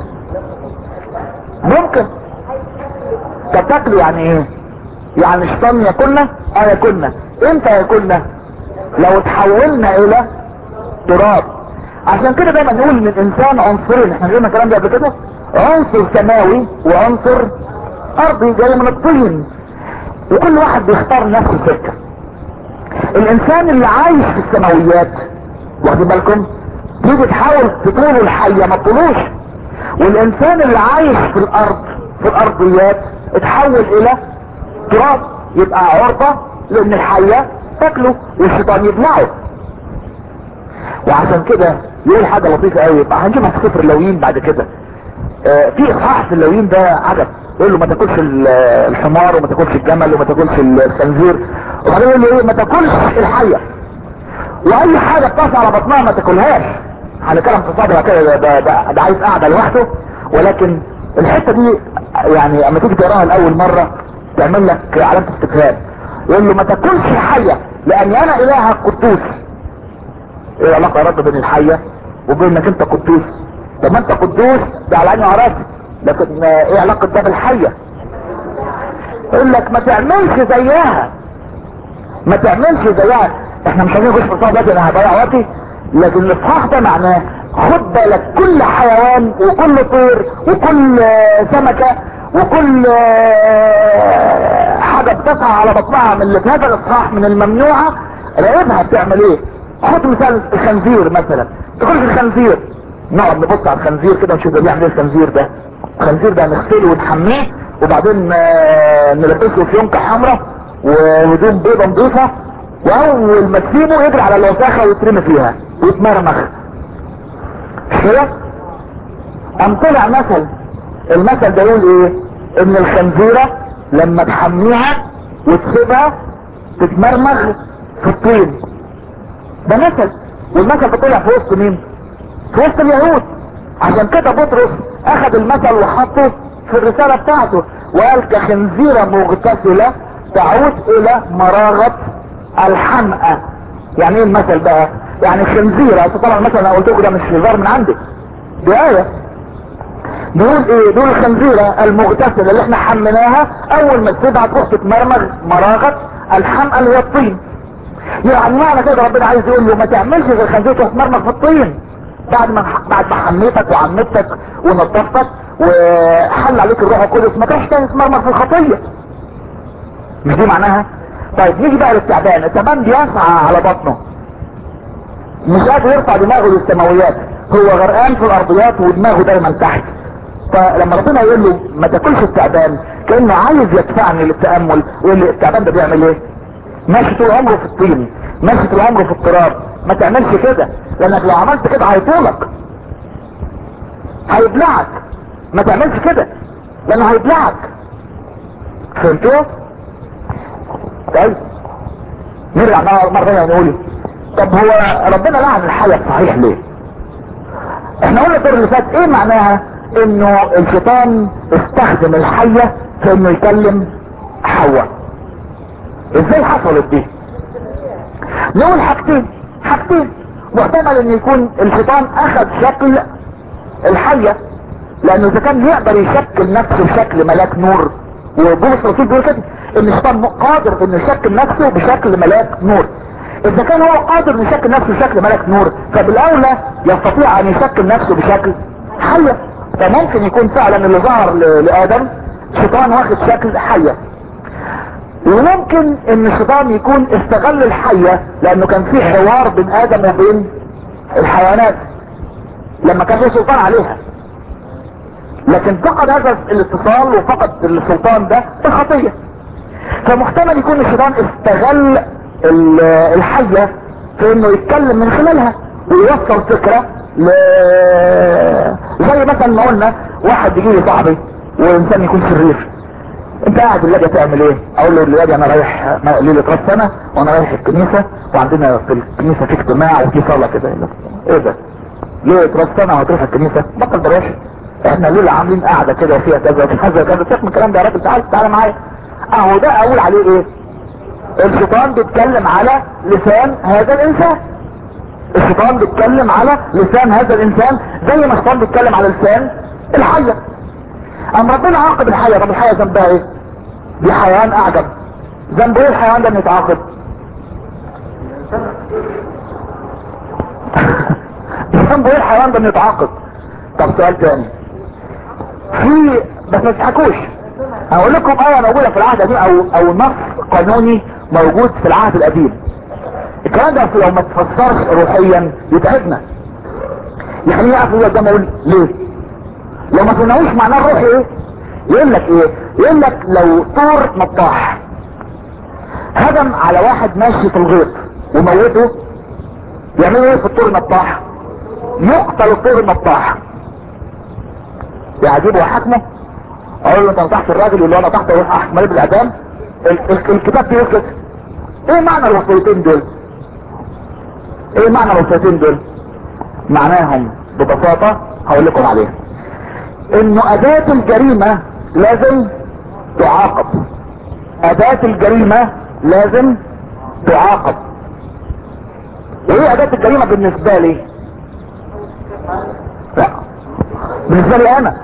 ممكن طب تاكله يعني ايه يعني الشيطان ياكلنا اه ياكلنا امتى ياكلنا لو تحولنا الى تراب عشان كده دايما نقول ان الانسان عنصرين احنا جبنا الكلام ده قبل كده عنصر سماوي وعنصر ارضي جاي من الطين وكل واحد بيختار نفسه سكه الانسان اللي عايش في السماويات واخدين بالكم تيجي تحاول تطول الحية ما تطولوش والانسان اللي عايش في الارض في الارضيات اتحول الى تراب يبقى عرضة لان الحية تاكله والشيطان يبلعه وعشان كده يقول حاجة لطيفة قوي يبقى هنجيبها في سفر اللويين بعد كده آه في اصحاح في اللويين ده عجب يقول له ما تاكلش الحمار وما تاكلش الجمل وما تاكلش الخنزير وبعدين يقول له ايه ما تاكلش الحية واي حاجة بتقف على بطنها ما تاكلهاش هنتكلم في صدرها كده ده, ده, ده, ده عايز قاعدة لوحده ولكن الحتة دي يعني اما تيجي تقراها لاول مرة تعمل لك علامة استفهام يقول له ما تاكلش الحية لان انا الهك قدوس ايه العلاقة يا رب بين الحية وبين انك انت قدوس طب ما انت قدوس ده على عيني وعراسي لكن ايه علاقة ده بالحية يقول لك ما تعملش زيها ما تعملش زيها احنا مش عايزين نخش في الصعب انا هضيع وقتي لكن الاصحاح ده معناه خد بالك كل حيوان وكل طير وكل سمكة وكل حاجة بتسعى على بطنها من اللي في هذا الاصحاح من الممنوعة راقبها بتعمل ايه خد مثال الخنزير مثلا تقول الخنزير نقعد نبص على الخنزير كده ونشوف ده بيعمل ايه الخنزير ده الخنزير ده نغسله ونحميه وبعدين نلبسه في ينكة حمراء وهدوم بيضة نضيفة واول ما تسيبه يجري على الوساخة ويترمي فيها ويتمرمخ مش كده قام طلع مثل المثل ده يقول ايه ان الخنزيرة لما تحميها وتسيبها تتمرمغ في الطين ده مثل والمثل ده طلع في وسط مين في وسط اليهود عشان كده بطرس اخذ المثل وحطه في الرسالة بتاعته وقال كخنزيرة مغتسلة تعود الى مراغة الحمقى يعني ايه المثل بقى يعني خنزيرة طبعا مثلا انا قلت لكم ده مش هزار من عندي دي آية بيقول ايه بيقول الخنزيرة المغتسلة اللي احنا حملناها اول ما تسيبها تروح تتمرمغ مراغة الحمقى اللي هي الطين يعني معنى كده ربنا عايز يقول له ما تعملش زي الخنزير تروح تتمرمغ في الطين بعد ما بعد ما حميتك وعمتك ونظفتك وحل عليك الروح القدس ما تروحش تاني تتمرمغ في الخطية مش دي معناها طيب نيجي بقى للتعبان التعبان بيسعى على بطنه مش قادر يرفع دماغه للسماويات هو غرقان في الارضيات ودماغه دايما تحت فلما ربنا يقول له ما تاكلش التعبان كانه عايز يدفعني للتامل يقول لي التعبان ده بيعمل ايه ماشي طول عمره في الطين ماشي طول عمره في التراب ما تعملش كده لانك لو عملت كده هيطولك هيبلعك ما تعملش كده لانه هيبلعك فهمتوا طيب نرجع مرة ثانية ونقول طب هو ربنا لعن الحية صحيح ليه احنا قلنا الدور اللي فات ايه معناها انه الشيطان استخدم الحية في انه يكلم حواء ازاي حصلت دي نقول حاجتين حاجتين محتمل ان يكون الشيطان اخذ شكل الحية لانه اذا كان يقدر يشكل نفسه بشكل ملاك نور وبولس الرسول بيقول كده ان الشيطان قادر انه يشكل نفسه بشكل ملاك نور اذا كان هو قادر انه يشكل نفسه بشكل ملاك نور فبالاولى يستطيع ان يشكل نفسه بشكل حية فممكن يكون فعلا اللي ظهر لادم شيطان واخد شكل حية وممكن ان الشيطان يكون استغل الحية لانه كان في حوار بين ادم وبين الحيوانات لما كان له سلطان عليها لكن فقد هذا الاتصال وفقد السلطان ده بالخطية فمحتمل يكون الشيطان استغل الحية في انه يتكلم من خلالها ويوصل فكرة ل... زي مثلا ما قلنا واحد يجي لي صاحبي وانسان يكون شرير انت قاعد الليلة تعمل ايه اقول له الليلة انا رايح ليلة راس سنة وانا رايح الكنيسة وعندنا في الكنيسة في اجتماع وفي صلاة كده ايه ده ليلة راس سنة وهتروح الكنيسة بطل بلاش احنا ليلة عاملين قاعدة كده وفيها كذا وكذا كذا سيبك من الكلام ده يا راجل تعال تعالى معايا اهو ده اقول عليه ايه الشيطان بيتكلم على لسان هذا الانسان الشيطان بيتكلم على لسان هذا الانسان زي ما الشيطان بيتكلم على لسان الحية ام ربنا عاقب الحية طب الحية ذنبها ايه دي حيوان اعجب ذنب ايه الحيوان ده انه يتعاقب ذنب ايه الحيوان ده انه يتعاقب طب سؤال تاني في بس ما تضحكوش هقول لكم ايه موجودة في العهد القديم او او نص قانوني موجود في العهد القديم الكلام ده لو ما تفسرش روحيا يتعبنا يعني ايه اقف قدام اقول ليه لو ما فهمناهوش معناه الروحي ايه يقول لك ايه يقول لك لو طور نطاح هجم على واحد ماشي في الغيط وموته يعملوا ايه في الطور النطاح يقتل الطور النطاح يعجبه وحاكمه اقول له انت نطحت الراجل يقول له انا تحت اروح احكم عليه بالاعدام ال- ال- الكتاب بيقول كده ايه معنى الوصيتين دول ايه معنى الوصيتين دول معناهم ببساطة هقول لكم عليها انه اداة الجريمة لازم تعاقب اداة الجريمة لازم تعاقب وايه اداة الجريمة بالنسبة لي لا بالنسبة لي انا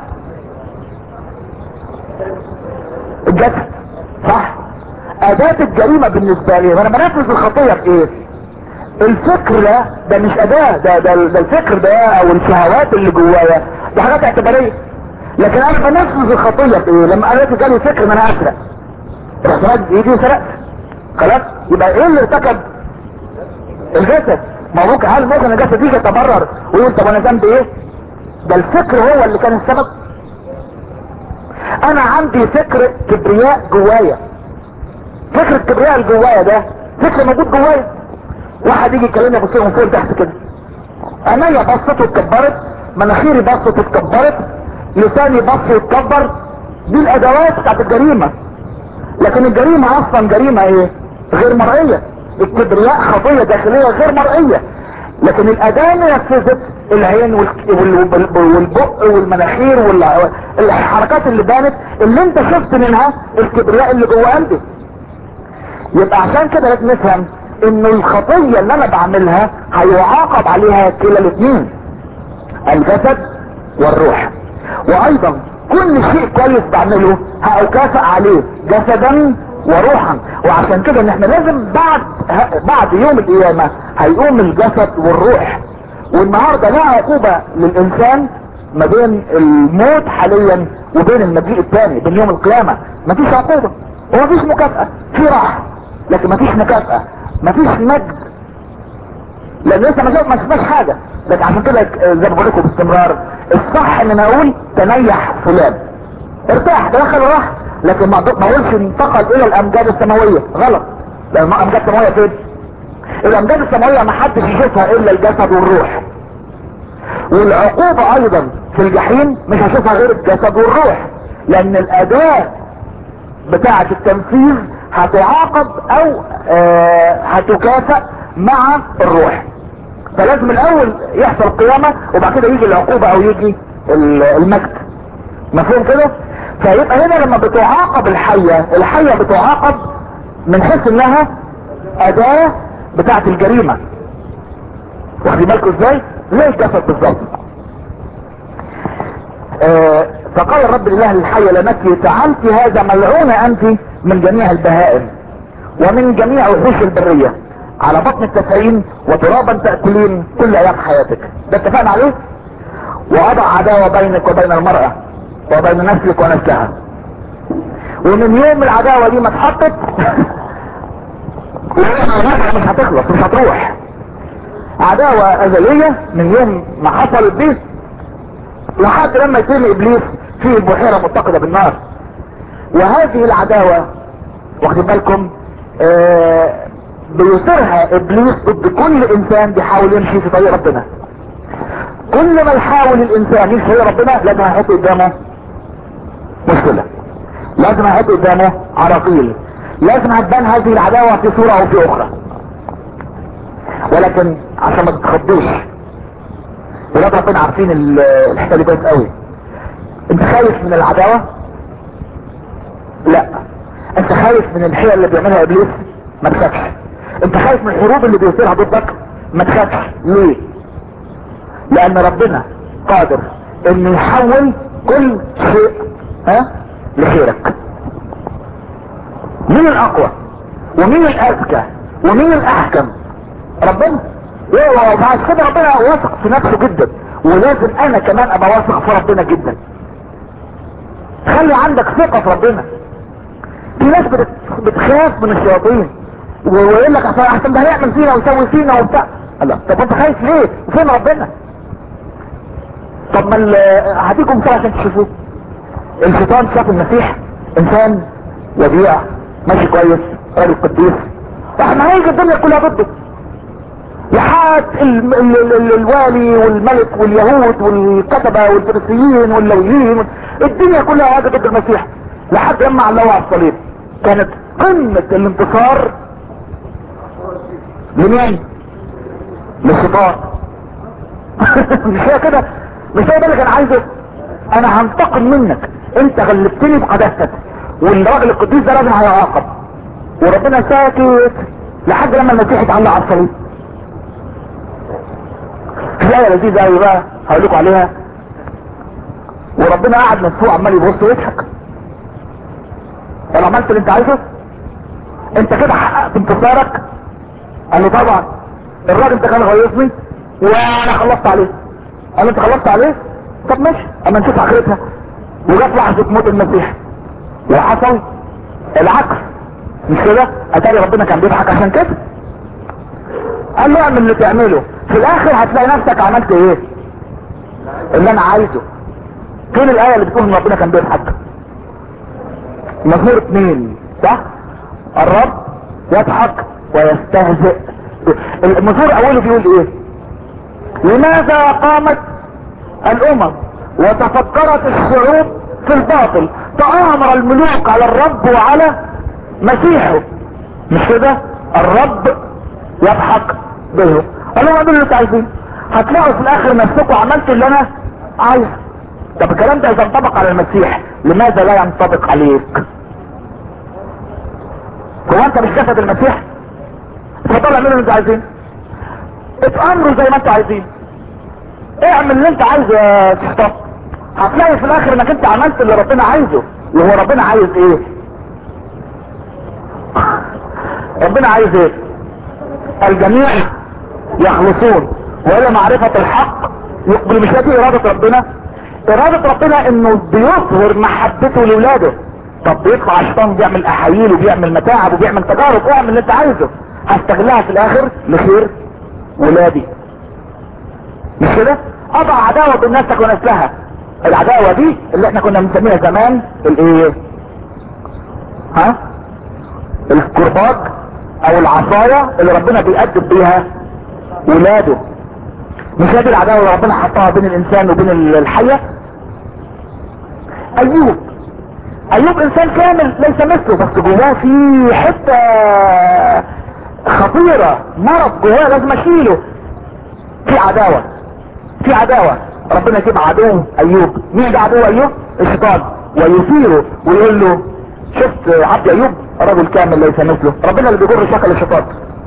الجسد صح اداة الجريمة بالنسبة لي وانا بنفذ الخطية بايه الفكر ده ده مش اداة ده ده, ده الفكر ده او الشهوات اللي جوايا دي حاجات اعتبارية لكن انا بنفذ الخطية بايه لما انا جالي فكر ان انا اسرق رحت مد ايدي وسرقت خلاص يبقى ايه اللي ارتكب الجسد ما هو ممكن هل ممكن الجسد يجي يتبرر ويقول طب انا ذنبي ايه ده الفكر هو اللي كان السبب انا عندي فكر كبرياء جوايا فكر الكبرياء اللي جوايا ده فكر موجود جوايا واحد يجي يكلمني ابص له من فوق لتحت كده عينيا بصت واتكبرت مناخيري بصت واتكبرت لساني بص واتكبر دي الادوات بتاعت الجريمه لكن الجريمه اصلا جريمه ايه غير مرئيه الكبرياء خطيه داخليه غير مرئيه لكن الاداة اللي نفذت العين والك- وال- وال- والبق والمناخير والحركات اللي بانت اللي انت شفت منها الكبرياء اللي جوه قلبي يبقى عشان كده لازم نفهم انه الخطية اللي انا بعملها هيعاقب عليها كلا الاثنين الجسد والروح وايضا كل شيء كويس بعمله هأكافئ عليه جسدا وروحا وعشان كده ان احنا لازم بعد ه- بعد يوم القيامة هيقوم الجسد والروح والنهاردة لا عقوبة للانسان ما بين الموت حاليا وبين المجيء الثاني بين يوم القيامة مفيش عقوبة ومفيش مكافأة في راحة لكن مفيش مكافأة مفيش مجد لان لسه ما شاف- ما شفناش حاجة لكن عشان كده آه، زي ما بقول لكم باستمرار الصح ان انا اقول تنيح فلان ارتاح ده دخل راح لكن ما أقدر- ما اقولش انتقل الى الامجاد السماوية غلط لان الامجاد السماوية فين الامجاد السماوية ما حدش يشوفها الا الجسد والروح والعقوبة ايضا في الجحيم مش هشوفها غير الجسد والروح لان الاداة بتاعة التنفيذ هتعاقب او آه هتكافئ مع الروح فلازم الاول يحصل قيامة وبعد كده يجي العقوبة او يجي ال- المجد مفهوم كده فيبقى هنا لما بتعاقب الحية الحية بتعاقب من حيث انها اداة بتاعة الجريمة واخدين بالكم ازاي زي الجسد بالظبط آه، فقال الرب الاله للحية لنفسي فعلت هذا ملعونة انت من جميع البهائم ومن جميع وحوش البرية على بطن التسعين وترابا تأكلين كل ايام حياتك ده اتفقنا عليه واضع عداوة بينك وبين المرأة وبين نسلك ونسلها ومن يوم العداوة دي ما اتحطت مش هتخلص مش هتروح عداوة ازلية من يوم ما حصلت دي لحد لما يتم ابليس في البحيرة متقدة بالنار وهذه العداوة واخدين بالكم آه بيصيرها ابليس ضد كل انسان بيحاول يمشي في طريق ربنا كل ما يحاول الانسان يمشي في طريق ربنا لازم هيحط قدامه مشكلة لازم هيحط قدامه عراقيل لازم هتبان هذه العداوة في صورة او في اخرى ولكن عشان ما تتخضوش ولاد ربنا عارفين ال- الحته دي كويس قوي انت خايف من العداوه لا انت خايف من الحيل اللي بيعملها ابليس ما تخافش انت خايف من الحروب اللي بيصيرها ضدك ما تخافش ليه لان ربنا قادر انه يحول كل شيء ها لخيرك مين الاقوى ومين الاذكى ومين الاحكم ربنا ايه وعشان كده ربنا واثق في نفسه جدا ولازم انا كمان ابقى واثق في ربنا جدا خلي عندك ثقة في ربنا في ناس بت- بتخاف من الشياطين و- ويقول لك احسن احسن ده هيعمل فينا ويسوي فينا وبتاع الله طب انت خايف ليه فين ربنا طب ما ال- هديكم مثال عشان تشوفوه الشيطان شاف المسيح انسان وديع ماشي كويس راجل قديس فاحنا هيجي الدنيا كلها ضده لحد ال- ال- ال- ال- الوالي والملك واليهود والكتبة والفريسيين واللويين وال- الدنيا كلها هاجة ضد المسيح لحد لما علقوا على الصليب كانت قمة الانتصار لمين؟ للشيطان مش هي كده مش هو ده اللي كان عايزه انا هنتقم منك انت غلبتني بقداستك والراجل القديس ده لازم هيعاقب وربنا ساكت لحد لما المسيح اتعلق على الصليب في آية لذيذة أوي بقى هقول لكم عليها وربنا قاعد من فوق عمال يبص ويضحك انا عملت اللي انت عايزه انت كده حققت انتصارك قال له طبعا الراجل ده كان غيظني وانا خلصت عليه قال له انت خلصت عليه طب ماشي اما نشوف اخرتها وجت لحظه موت المسيح وحصل العكس مش كده اتاري ربنا كان بيضحك عشان كده قال له اعمل اللي تعمله في الاخر هتلاقي نفسك عملت ايه اللي انا عايزه فين الايه اللي بتقول ان ربنا كان بيضحك مزمور اتنين صح الرب يضحك ويستهزئ المزمور اوله بيقول ايه لماذا قامت الامم وتفكرت الشعوب في الباطل تآمر الملوك على الرب وعلى مسيحه مش كده الرب يضحك به قال لهم اعملوا اللي انتوا عايزين هتلاقوا في الاخر نفسكم عملتوا اللي انا عايزه طب الكلام ده اذا انطبق على المسيح لماذا لا ينطبق عليك هو انت مش جسد المسيح اتفضلوا اعملوا اللي انتوا عايزين اتامروا زي ما انتوا عايزين اعمل اللي انت عايزه يا شيطان هتلاقي في الاخر انك انت عملت اللي ربنا عايزه وهو ربنا عايز ايه ربنا عايز ايه الجميع يخلصون والى معرفة الحق يقبل مش هذه ارادة ربنا ارادة ربنا انه بيظهر محبته لاولاده طب بيطلع الشيطان بيعمل احاييل وبيعمل متاعب وبيعمل تجارب اعمل اللي انت عايزه هستغلها في الاخر لخير ولادي مش كده اضع عداوة بين نفسك ونسلها العداوة دي اللي احنا كنا بنسميها زمان الايه ها الكرباج او العصاية اللي ربنا بيأدب بيها ولاده مش هذه العداوة اللي ربنا حطها بين الانسان وبين الحية ايوب ايوب انسان كامل ليس مثله بس جواه في حتة خطيرة مرض جواه لازم اشيله في عداوة في عداوة ربنا يجيب عدو ايوب مين ده عدو ايوب الشيطان ويثيره ويقول له شفت عبد ايوب رجل كامل ليس مثله ربنا اللي بيجر شكل الشيطان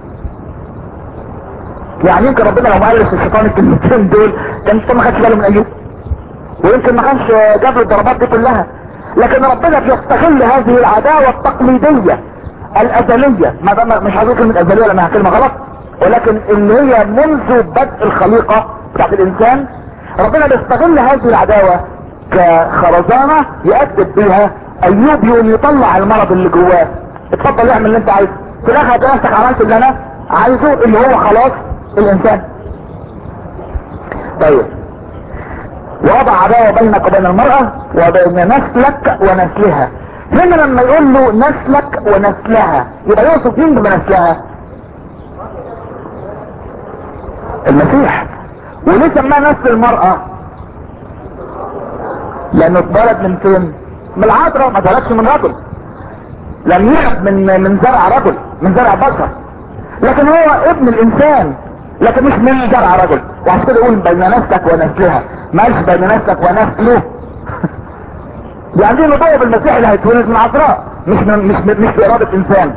يعني يمكن ربنا لو ما قالش الشيطان الكلمتين دول كان الشيطان ما خدش باله من ايوب ويمكن ما كانش جاب له الضربات دي كلها لكن ربنا بيستغل هذه العداوة التقليدية الازلية ما ما- مش هقول كلمة ازلية لانها كلمة غلط ولكن اللي هي منذ بدء الخليقة بتاعت الانسان ربنا بيستغل هذه العداوة كخرزانة يأدب بيها ايوب يقوم يطلع المرض اللي جواه اتفضل اعمل اللي انت عايزه في الاخر هتلاقي نفسك عملت اللي انا عايزه اللي هو خلاص الانسان طيب وضع عداوة بينك وبين المرأة وبين نسلك ونسلها هنا لما يقول له نسلك ونسلها يبقى يقصد مين بنسلها المسيح وليه سماه نسل المرأة لانه اتولد من فين من العذراء ما اتولدش من رجل لم يولد من من زرع رجل من زرع بشر لكن هو ابن الانسان لكن مش من زرع رجل وعشان كده يقول بين نسلك ونسلها مالش بين نسلك ونسله دي عندنا نبوة بالمسيح اللي هيتولد من عذراء مش من مش من مش بإرادة انسان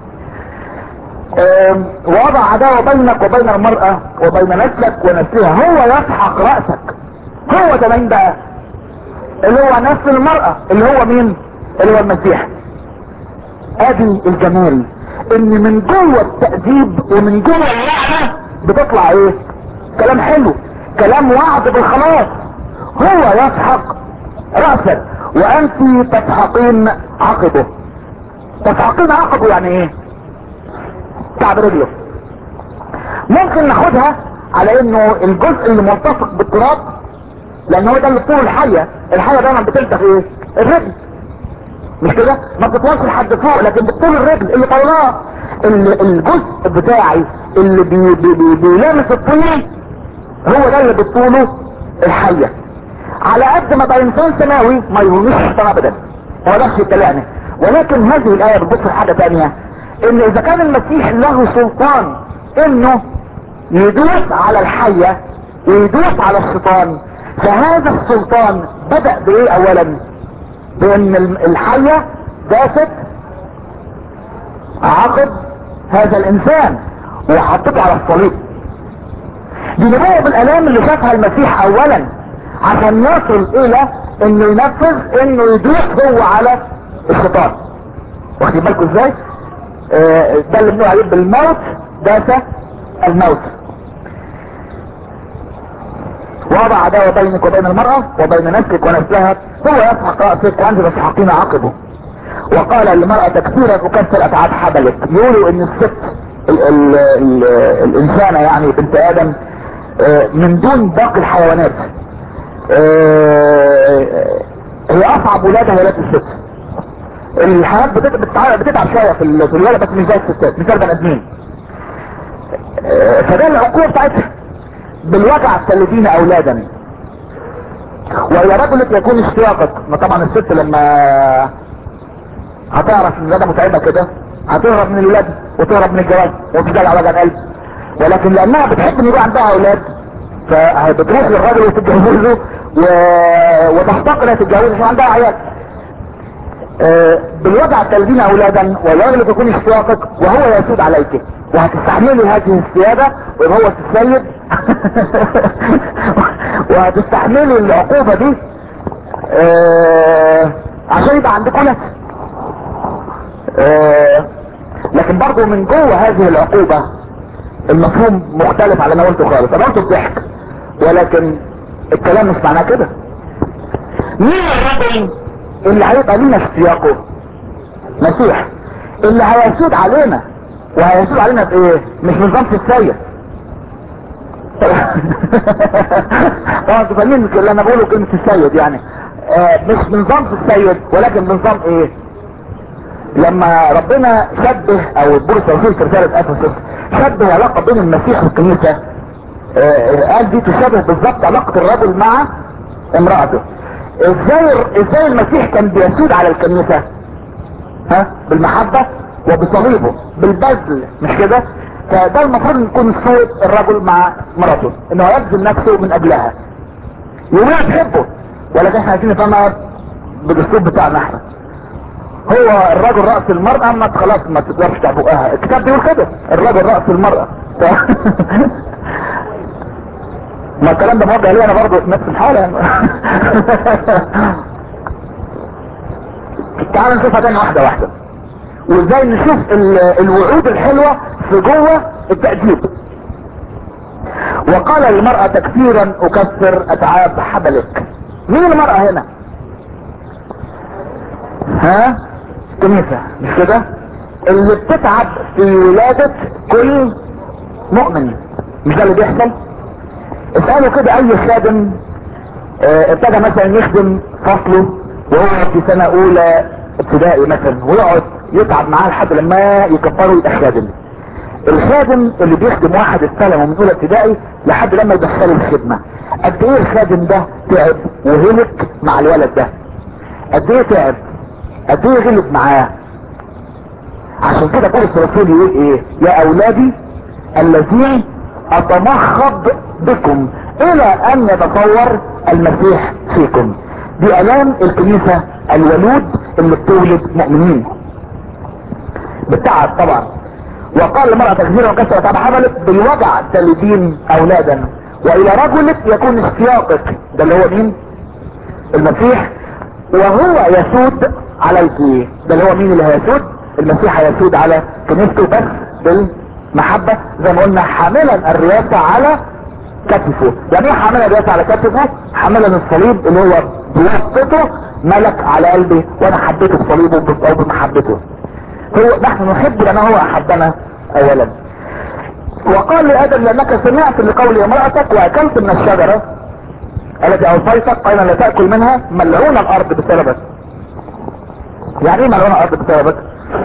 آم، وضع عداوة بينك وبين المرأة وبين نسلك ونسلها هو يسحق رأسك هو ده مين بقى اللي هو نسل المرأة اللي هو مين اللي هو المسيح ادي الجمال ان من جوه التأديب ومن جوه اللعنة بتطلع ايه كلام حلو كلام وعد بالخلاص هو يسحق رأسك وانت تسحقين عقبه تسحقين عقبه يعني ايه تعب رجله ممكن ناخدها على انه الجزء اللي ملتصق بالتراب لان هو ده اللي طول الحية الحية دايما بتلتف ايه الرجل مش كده ما بتطولش لحد فوق لكن بتطول الرجل اللي طولها ال- الجزء بتاعي اللي بي بي بي بيلامس الطين هو ده اللي بتطوله الحية على قد ما بقى انسان سماوي ما يهمش الشيطان ابدا هو نفس الكلام ولكن هذه الايه بتبص لحاجه تانية ان اذا كان المسيح له سلطان انه يدوس على الحية ويدوس على الشيطان فهذا السلطان بدأ بايه اولا بان الحية داست عقد هذا الانسان وحطته على الصليب دي نبوة بالالام اللي شافها المسيح اولا عشان يصل الى انه ينفذ انه يدوس هو على الشيطان واخدين بالكم ازاي آه، ده اللي بنقول عليه بالموت داس الموت وضع عداوة بينك وبين المرأة وبين نفسك ونفسها هو يسحق رأسك وانت تسحقين عقبه وقال للمرأة تكثيرا اكثر اتعاب حبلك يقولوا ان الست ال ال ال الانسانة يعني بنت ادم آه، من دون باقي الحيوانات آه، هي اصعب ولادها ولاد الست الحيوانات بتت- بتتع- بتتعب شوية في ال- في الولد بس مش زي الستات مش زي البني ادمين آه، فده العقوبة بتاعتها بالوجع تلدين اولادا والى رجلك يكون اشتياقك ما طبعا الست لما هتعرف ان الولاده متعبه كده هتهرب من الولاده وتهرب من الجواز وتشتغل على وجع القلب ولكن لانها بتحب ان يبقى عندها اولاد فبتروح للراجل وتتجوزه و... وتحتقر انها تتجوزه عشان عندها عيال آه، بالوضع تلدين اولادا والرجل تكون اشتياقك وهو يسود عليك وهتستحملي هذه السيادة ويبقى هو السيد وهتستحملي العقوبة دي آه، عشان يبقى عندك ولد آه، لكن برضو من جوه هذه العقوبة المفهوم مختلف على ما قلته خالص انا قلته بضحك ولكن الكلام مش معناه كده مين الرجل اللي هيبقى لينا اشتياقه مسيح اللي هيسود علينا وهيسود علينا بايه مش نظام في السيد طبعا انتوا فاهمين اللي انا بقوله كلمة السيد يعني آه مش بنظام في السيد ولكن بنظام ايه لما ربنا شبه او بولس الرسول في رسالة افسس شبه علاقة بين المسيح والكنيسة آه، قال دي تشابه بالظبط علاقة الرجل مع امرأته ازاي ازاي المسيح كان بيسود على الكنيسة ها بالمحبة وبصليبه بالبذل مش كده فده المفروض ان يكون صورة الرجل مع مراته انه يبذل نفسه من اجلها يوميها تحبه ولكن احنا عايزين نفهمها بالاسلوب بتاعنا احنا هو الرجل رأس المرأة ما خلاص ما تقدرش تعبقها الكتاب بيقول كده الرجل رأس المرأة ف... ما الكلام ده موجه لي انا برضه في نفس الحالة يعني. تعال نشوفها تاني واحدة واحدة وازاي نشوف ال- الوعود الحلوة في جوه التأديب وقال للمرأة تكثيرا اكثر اتعاب حبلك مين المرأة هنا ها كنيسة مش كده اللي بتتعب في ولادة كل مؤمن مش ده اللي بيحصل اسألوا كده اي خادم اه، ابتدى مثلا يخدم فصله وهو في سنة اولى ابتدائي مثلا ويقعد يتعب معاه لحد لما يكبروا يبقى خادم الخادم اللي بيخدم واحد استلمه من اولى ابتدائي لحد لما يدخله الخدمة قد ايه الخادم ده تعب وهلك مع الولد ده قد ايه تعب قد ايه غلب معاه عشان كده بولس الرسول يقول ايه يا اولادي الذين اتمخض بكم الى ان يتصور المسيح فيكم دي الام الكنيسة الولود اللي بتولد مؤمنين بالتعب طبعا وقال لمرأة كثيرا وكسر تعب حملت بالوجع تلدين اولادا والى رجلك يكون اشتياقك ده اللي هو مين المسيح وهو يسود عليك ده اللي هو مين اللي هيسود المسيح هيسود على كنيسته بس بالمحبة زي ما قلنا حاملا الرياسة على كتفه يعني ايه حاملا الرياسة على كتفه حاملا الصليب اللي هو بواسطته ملك على قلبي وانا حبيته بصليبه او بمحبته هو نحن نحب لان هو احبنا اولا وقال لادم لانك سمعت لقول امرأتك واكلت من الشجرة التي اوصيتك اين لا تأكل منها ملعون الارض بسببك يعني ايه ملعون الارض بسببك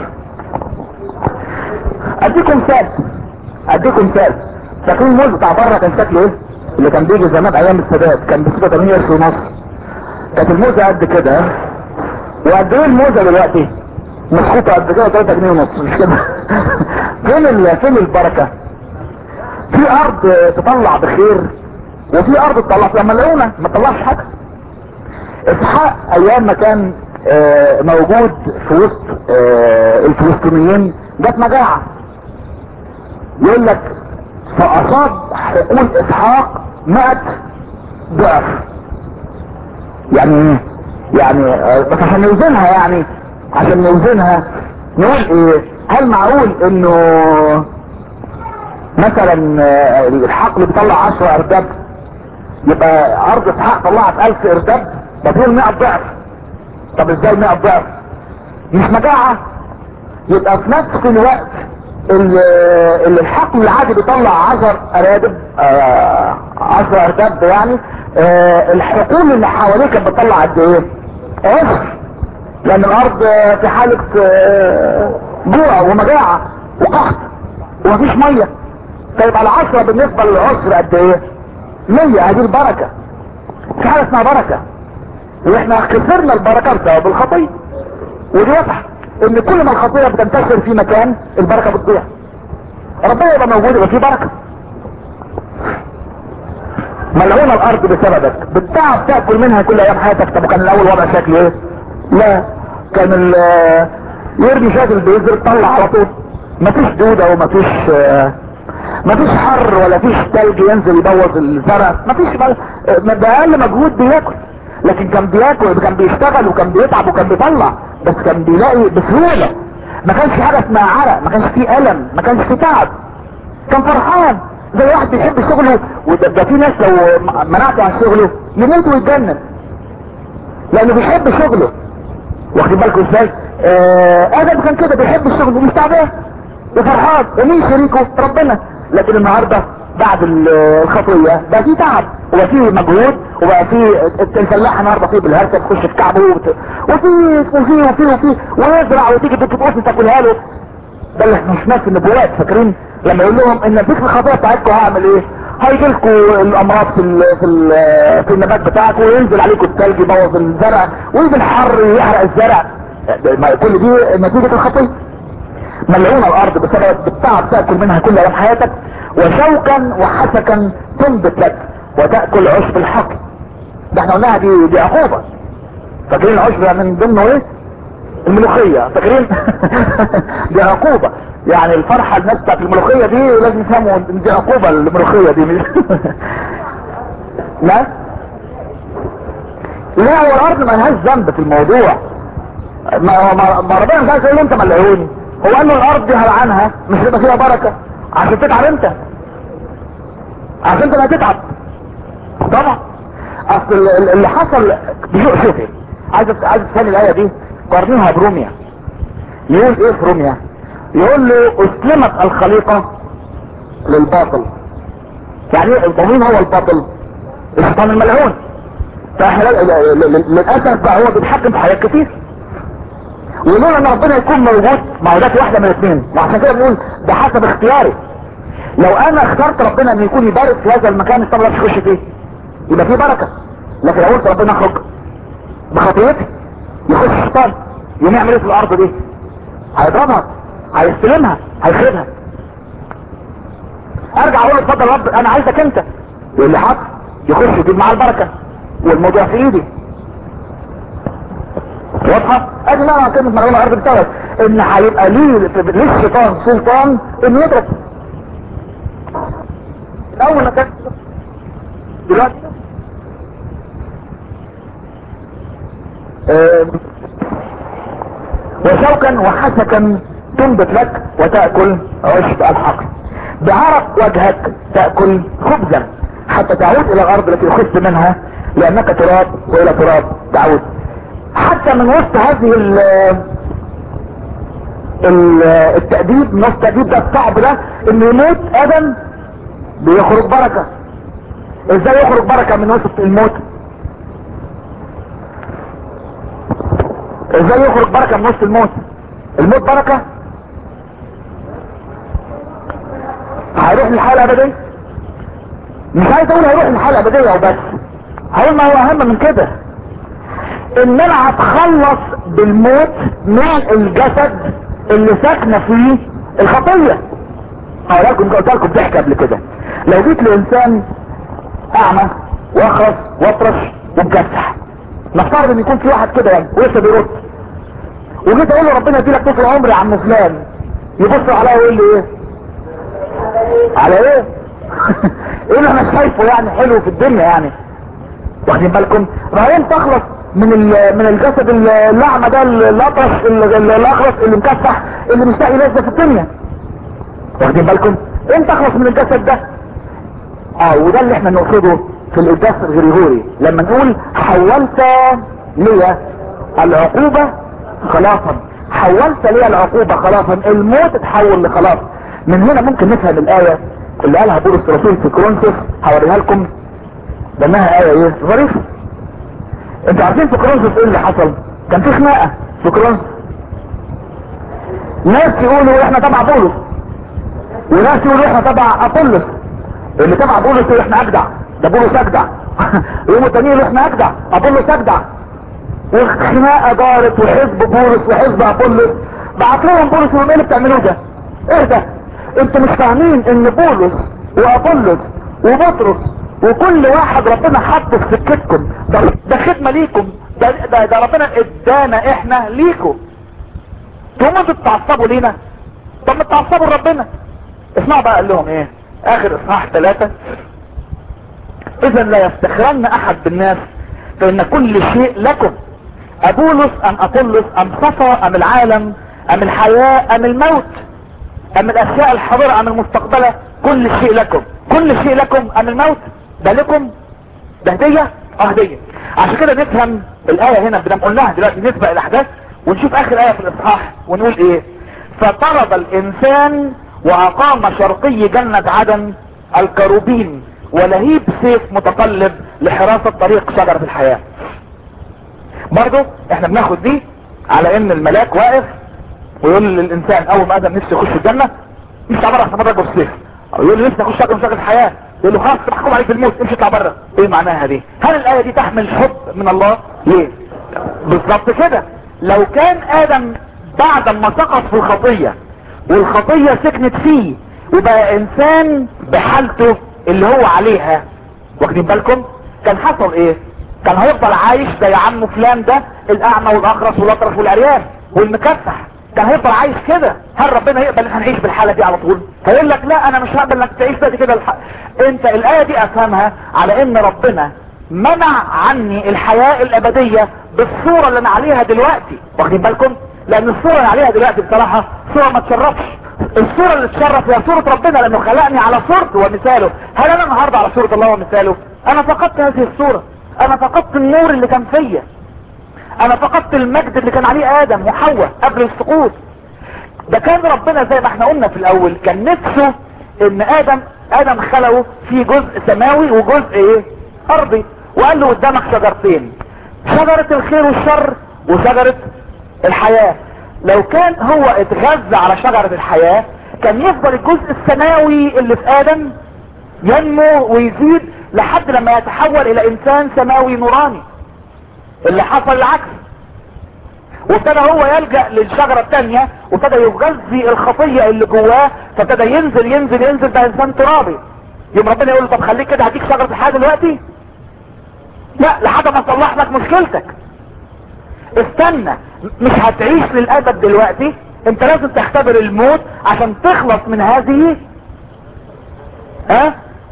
اديكم مثال اديكم مثال فاكرين الموز بتاع بره كان شكله ايه اللي كان بيجي زمان ايام السادات كان ب 86 قرش ونص كانت الموزه قد كده وقد ايه الموزه دلوقتي مسخوطه قد كده 3 جنيه ونص مش كده فين ال... فين البركه في ارض تطلع بخير وفي ارض تطلع فيها ملعونه ما تطلعش حاجه اسحاق ايام ما كان آه، موجود في وسط آه، الفلسطينيين جت مجاعه يقول لك فاصاب حقول اسحاق مئة ضعف يعني ايه يعني آه، بس عشان نوزنها يعني عشان نوزنها نقول ايه هل معقول انه مثلا آه، الحقل بيطلع 10 ارداب يبقى ارض اسحاق طلعت 1000 ارداب ده دول 100 ضعف طب ازاي 100 ضعف مش مجاعة يبقى في نفس الوقت ال- اللي الحقل العادي بيطلع 10 ارادب 10 ارداب يعني آه، الحقول اللي حواليه كانت بتطلع قد ايه؟ عشر لان الارض آه، في حالة آه، جوع ومجاعة وقحط ومفيش مية فيبقى العشرة بالنسبة للعشر قد ايه؟ مية هذه البركة في حاجة اسمها بركة واحنا خسرنا البركة بسبب الخطية ودي واضحة ان كل ما الخطية بتنتشر في مكان البركة بتضيع ربنا يبقى موجود يبقى في بركة ملعون الارض بسببك بالتعب تاكل منها كل ايام حياتك طب كان الاول وضع شكله ايه لا كان ال- يرمي شاة البيزر تطلع على طول مفيش دودة ومفيش آه، مفيش حر ولا فيش تلج ينزل يبوظ الزرع مفيش ما- بأقل مجهود بياكل لكن كان بياكل كان بيشتغل وكان بيتعب وكان بيطلع بس كان بيلاقي بسهولة ما كانش في حاجة اسمها عرق ما كانش فيه ألم ما كانش فيه تعب كان فرحان زي واحد بيحب شغله وده ده في ناس لو منعته عن شغله يموت ويتجنن لانه بيحب شغله واخدين بالكم ازاي آه ادم كان كده بيحب الشغل ومش تعبان وفرحان ومين شريكه ربنا لكن النهارده بعد ال- الخطيه بقى في تعب وبقى في مجهود وبقى في الفلاح النهارده فيه بالهرسه تخش في كعبه وت- وفي وفي وفي وفي ويزرع وتيجي تقص تاكلها له ده اللي احنا شفناه في النبوات فاكرين لما يقول لهم ان ذكر الخطيه بتاعتكم هعمل ايه هيجي لكم الامراض في ال في ال في النبات بتاعكم وينزل عليكم الثلج يبوظ الزرع ويجي الحر يحرق الزرع ده- ما كل دي نتيجه الخطيه ملعون الارض بسبب بالتعب تاكل منها كل يوم حياتك وشوكا وحسكا تنبت لك وتاكل عشب الحقل ده احنا قلناها دي دي عقوبه فاكرين العشب من ضمنه ايه الملوخية فاكرين دي عقوبة يعني الفرحة الناس بتاعت الملوخية دي لازم يفهموا إن دي عقوبة الملوخية دي مش لا لا هو الارض ما لهاش ذنب في الموضوع ما ما ما ربنا مش عايز يقول له انت ملعون هو قال له الارض دي هلعنها مش هيبقى فيها بركة عشان تتعب انت عشان انت اللي هتتعب طبعا اصل ال- ال- اللي حصل شوف شوفي عايز عايز تفهم الايه دي قارنيها بروميا يقول ايه في روميا يقول له اسلمت الخليقه للباطل يعني ايه ومين هو الباطل الشيطان الملعون فاحنا ل- ل- ل- للاسف بقى هو بيتحكم في حاجات كتير ولولا ان ربنا يكون موجود ما هو ده في واحده من الاثنين وعشان كده بنقول ده حسب اختياري لو انا اخترت ربنا ان يكون يبارك في هذا المكان الطبله مش يخش فيه يبقى فيه بركه لكن لو قلت ربنا اخرج بخطيتي يخش الشيطان يقوم يعمل ايه في الارض دي هيضربها هيستلمها هيخربها ارجع اقول له اتفضل يا رب انا عايزك انت يقول لي حاضر يخش يجيب معاه البركه والموضوع في ايدي واضحه ادي معنى كلمه ملعون الارض بسبب ان هيبقى ليه للشيطان سلطان انه يضرب اول ما كان دلوقتي آم، وشوكا وحسكا تنبت لك وتأكل عشب الحقل بعرق وجهك تأكل خبزا حتى تعود الى الارض التي اخذت منها لانك تراب والى تراب تعود حتى من وسط هذه ال ال- التأديب نص التأديب ده الصعب ده ان يموت ادم بيخرج بركة ازاي يخرج بركة من وسط الموت ازاي يخرج بركة من وسط الموت الموت بركة هيروح للحياة الابدية مش عايز اقول هيروح للحياة الابدية وبس هقول ما هو اهم من كده ان انا هتخلص بالموت من الجسد اللي ساكنة فيه الخطية هقول لكم قلت لكم ضحك قبل كده لو جيت لانسان اعمى واخرس واطرش ومكسح نفترض ان يكون في واحد كده يعني ولسه بيرد وجيت اقول له ربنا يديلك طول العمر يا عم فلان يبص عليا ويقول لي ايه على ايه ايه اللي انا شايفه يعني حلو في الدنيا يعني واخدين بالكم بعدين تخلص من من الجسد الاعمى ده الاطرش الاخرس اللي مكسح اللي مش لاقي لذه في الدنيا واخدين بالكم انت تخلص من الجسد ده اه وده اللي احنا نقصده في القداس الغريغوري لما نقول حولت لي العقوبة خلاصا حولت لي العقوبة خلاصا الموت اتحول لخلاص من هنا ممكن نفهم الآية اللي قالها بولس الرسول في كورنثوس هوريها لكم لانها آية ايه ظريفة انتوا عارفين في كورنثوس ايه اللي حصل كان في خناقة في كورنثوس ناس يقولوا احنا تبع بولس وناس يقولوا احنا تبع ابولس اللي تبع بولس يقول احنا اجدع ده بولس اجدع يوم التانيين يقول احنا اجدع ابولس اجدع والخناقه دارت وحزب بولس وحزب ابولس بعت لهم بولس يقول ايه اللي بتعملوه ده؟ ايه ده؟ انتوا مش فاهمين ان بولس وابولس وبطرس وكل واحد ربنا حطه في سكتكم ده, ده خدمه ليكم ده, ده, ده ربنا ادانا احنا ليكم تقوموا انتوا تتعصبوا لينا طب ما تتعصبوا لربنا اسمعوا بقى قال لهم ايه اخر اصحاح ثلاثة اذا لا يفتخرن احد بالناس فان كل شيء لكم ابولس ام اطلس ام صفا ام العالم ام الحياة ام الموت ام الاشياء الحاضرة ام المستقبلة كل شيء لكم كل شيء لكم ام الموت ده لكم ده هدية اه هدية عشان كده نفهم الاية هنا بدنا قلناها دلوقتي نسبق الاحداث ونشوف اخر اية في الاصحاح ونقول ايه فطرد الانسان واقام شرقي جنة عدن الكروبين ولهيب سيف متقلب لحراسة طريق شجرة الحياة برضو احنا بناخد دي على ان الملاك واقف ويقول للانسان اول ما ادم نفسه يخش الجنة مش بره عشان بره بالسيف او يقول له نفسي اخش شجرة شجرة الحياة يقول له خلاص محكوم عليك بالموت امشي اطلع بره ايه معناها دي هل الاية دي تحمل حب من الله ليه بالظبط كده لو كان ادم بعد ما سقط في الخطية والخطية سكنت فيه وبقى انسان بحالته اللي هو عليها واخدين بالكم كان حصل ايه كان هيفضل عايش زي عمه فلان ده الاعمى والاخرس والاطرف والعريان والمكسح كان هيفضل عايش كده هل ربنا يقبل ان احنا نعيش بالحاله دي على طول هيقول لك لا انا مش هقبل انك تعيش بقى كده الح... انت الايه دي افهمها على ان ربنا منع عني الحياه الابديه بالصوره اللي انا عليها دلوقتي واخدين بالكم لان الصوره اللي عليها دلوقتي بصراحه صوره ما تشرفش الصورة اللي تشرف هي صورة ربنا لانه خلقني على صورته ومثاله هل انا النهاردة على صورة الله ومثاله انا فقدت هذه الصورة انا فقدت النور اللي كان فيا انا فقدت المجد اللي كان عليه ادم وحواء قبل السقوط ده كان ربنا زي ما احنا قلنا في الاول كان نفسه ان ادم ادم خلقه في جزء سماوي وجزء ايه ارضي وقال له قدامك شجرتين شجرة الخير والشر وشجرة الحياة لو كان هو اتغذى على شجرة الحياة كان يفضل الجزء السماوي اللي في ادم ينمو ويزيد لحد لما يتحول الى انسان سماوي نوراني اللي حصل العكس وابتدى هو يلجأ للشجرة التانية وابتدى يغذي الخطية اللي جواه فابتدى ينزل ينزل ينزل ده انسان ترابي يوم ربنا يقول له طب خليك كده هديك شجرة الحياة دلوقتي لا لحد ما اصلح لك مشكلتك استنى مش هتعيش للابد دلوقتي انت لازم تختبر الموت عشان تخلص من هذه ها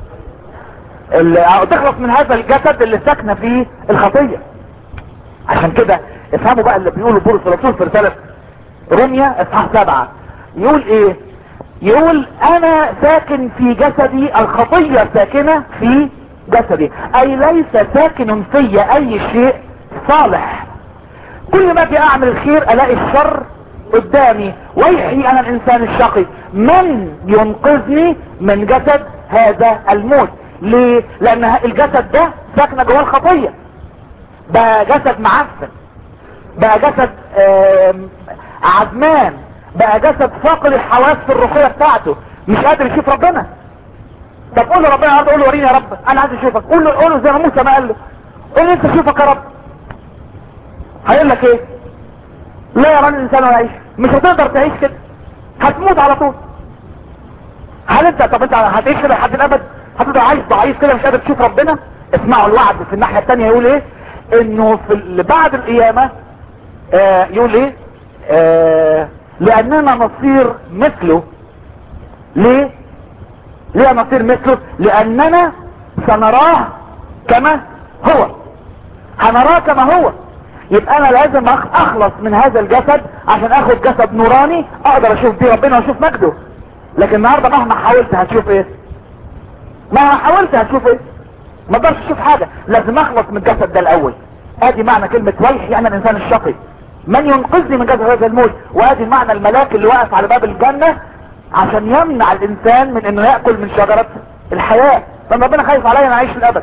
اللي تخلص من هذا الجسد اللي ساكنه فيه الخطيه عشان كده افهموا بقى اللي بيقوله بولس الرسول في رساله روميا اصحاح سبعة يقول ايه يقول انا ساكن في جسدي الخطيه ساكنه في جسدي اي ليس ساكن في اي شيء صالح كل ما اجي اعمل الخير الاقي الشر قدامي ويحي انا الانسان الشقي من ينقذني من جسد هذا الموت ليه لان الجسد ده ساكنه جوه الخطيه ده جسد معفن بقى جسد آم، عدمان بقى جسد فاقد الحواس الروحية بتاعته مش قادر يشوف ربنا طب قول له ربنا النهارده قول له وريني يا رب انا عايز اشوفك قول له قول له زي ما موسى ما قال له قول له انت اشوفك يا رب هيقول لك ايه لا يا راجل الانسان ولا يعيش مش هتقدر تعيش كده هتموت على طول هل انت طب انت هتعيش كده لحد الابد هتفضل عايش ضعيف كده مش قادر تشوف ربنا اسمعوا الوعد في الناحيه الثانيه يقول ايه انه في ال- بعد القيامه آه يقول ايه آه لاننا نصير مثله ليه ليه نصير مثله لاننا سنراه كما هو هنراه كما هو يبقى انا لازم أخ- اخلص من هذا الجسد عشان اخد جسد نوراني اقدر اشوف بيه ربنا واشوف مجده لكن النهارده مهما حاولت هتشوف ايه مهما حاولت هتشوف ايه ما اقدرش اشوف حاجه لازم اخلص من الجسد ده الاول ادي معنى كلمه ويح يعني الانسان الشقي من ينقذني من جسد هذا الموت وادي معنى الملاك اللي واقف على باب الجنه عشان يمنع الانسان من انه ياكل من شجره الحياه لما ربنا خايف عليا انا اعيش للابد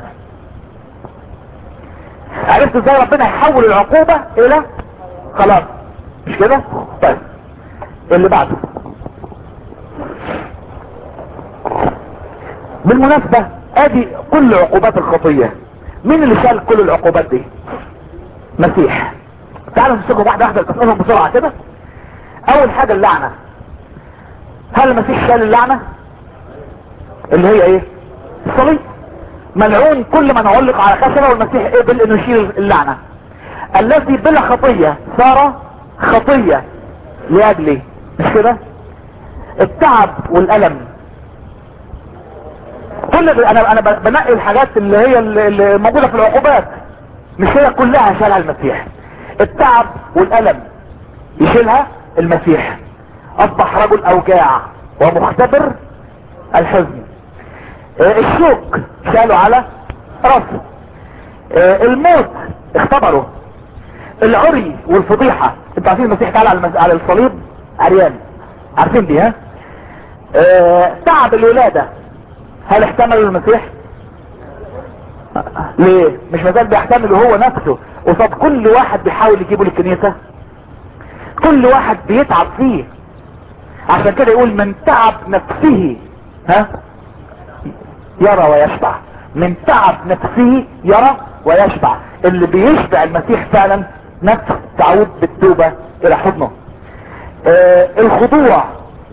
عرفت ازاي ربنا يحول العقوبة الى خلاص مش كده طيب اللي بعده بالمناسبة ادي كل عقوبات الخطية مين اللي شال كل العقوبات دي مسيح تعالوا نمسكهم واحدة واحدة تسألهم بسرعة كده اول حاجة اللعنة هل المسيح شال اللعنة اللي هي ايه الصليب ملعون كل من علق على خشبه والمسيح قبل انه يشيل اللعنة الذي بلا خطية صار خطية لاجلي مش كده التعب والالم كل ده- انا انا ب- بنقي الحاجات اللي هي اللي اللي موجوده في العقوبات مش هي كلها شالها المسيح التعب والالم يشيلها المسيح اصبح رجل اوجاع ومختبر الحزن آه، الشوك شالوا على راسه آه، الموت اختبروا العري والفضيحة انتوا عارفين المسيح تعالى على المس- على الصليب عريان عارفين دي ها آه، تعب الولادة هل احتملوا المسيح ليه مش مازال بيحتمل هو نفسه قصاد كل واحد بيحاول يجيبه للكنيسة كل واحد بيتعب فيه عشان كده يقول من تعب نفسه ها يرى ويشبع من تعب نفسه يرى ويشبع اللي بيشبع المسيح فعلا نفس تعود بالتوبة الى حضنه آه الخضوع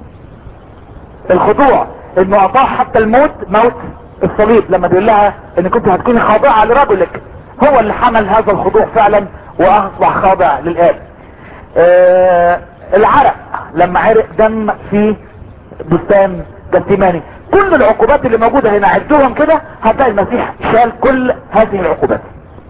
الخضوع انه اعطاه حتى الموت موت الصليب لما بيقول لها ان كنت هتكوني خاضعة لرجلك هو اللي حمل هذا الخضوع فعلا واصبح خاضع للاب آه العرق لما عرق دم في بستان جثماني كل العقوبات اللي موجودة هنا عدوهم كده هتلاقي المسيح شال كل هذه العقوبات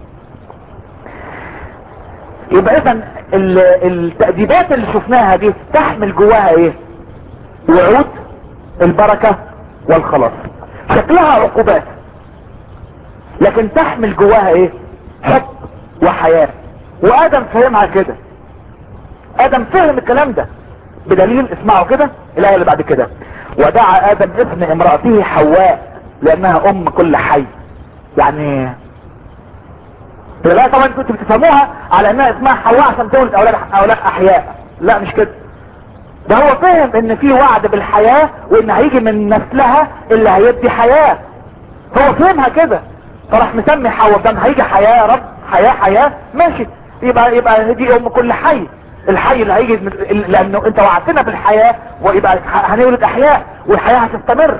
يبقى اذا ال- التأديبات اللي شفناها دي تحمل جواها ايه وعود البركة والخلاص شكلها عقوبات لكن تحمل جواها ايه حب وحياة وادم فهمها كده ادم فهم الكلام ده بدليل اسمعوا كده الايه اللي بعد كده ودعا ادم ابن امرأته حواء لانها ام كل حي يعني لا طبعا انتوا بتفهموها على انها اسمها حواء عشان تولد اولاد اولاد احياء لا مش كده ده هو فهم ان في وعد بالحياة وان هيجي من نسلها اللي هيدي حياة هو فهمها كده فراح مسمي حواء ده هيجي حياة يا رب حياة حياة ماشي يبقى يبقى دي ام كل حي الحي اللي هيجي من- لانه انت وعدتنا بالحياة ويبقى هنولد احياء والحياة هتستمر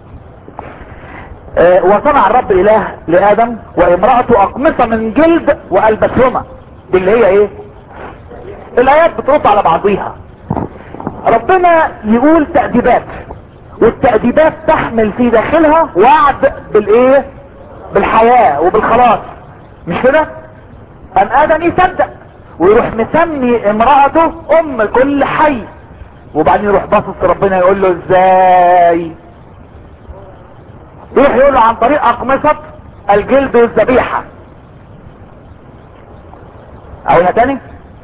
آه، وصنع الرب اله لادم وامرأته اقمصة من جلد والبسهما دي اللي هي ايه الايات بترد على بعضيها ربنا يقول تأديبات والتأديبات تحمل في داخلها وعد بالايه بالحياة وبالخلاص مش كده ام ادم يصدق ويروح مسمي امرأته ام كل حي وبعدين يروح باصص ربنا يقول له ازاي يروح يقول له عن طريق اقمصة الجلد والذبيحة اقولها تاني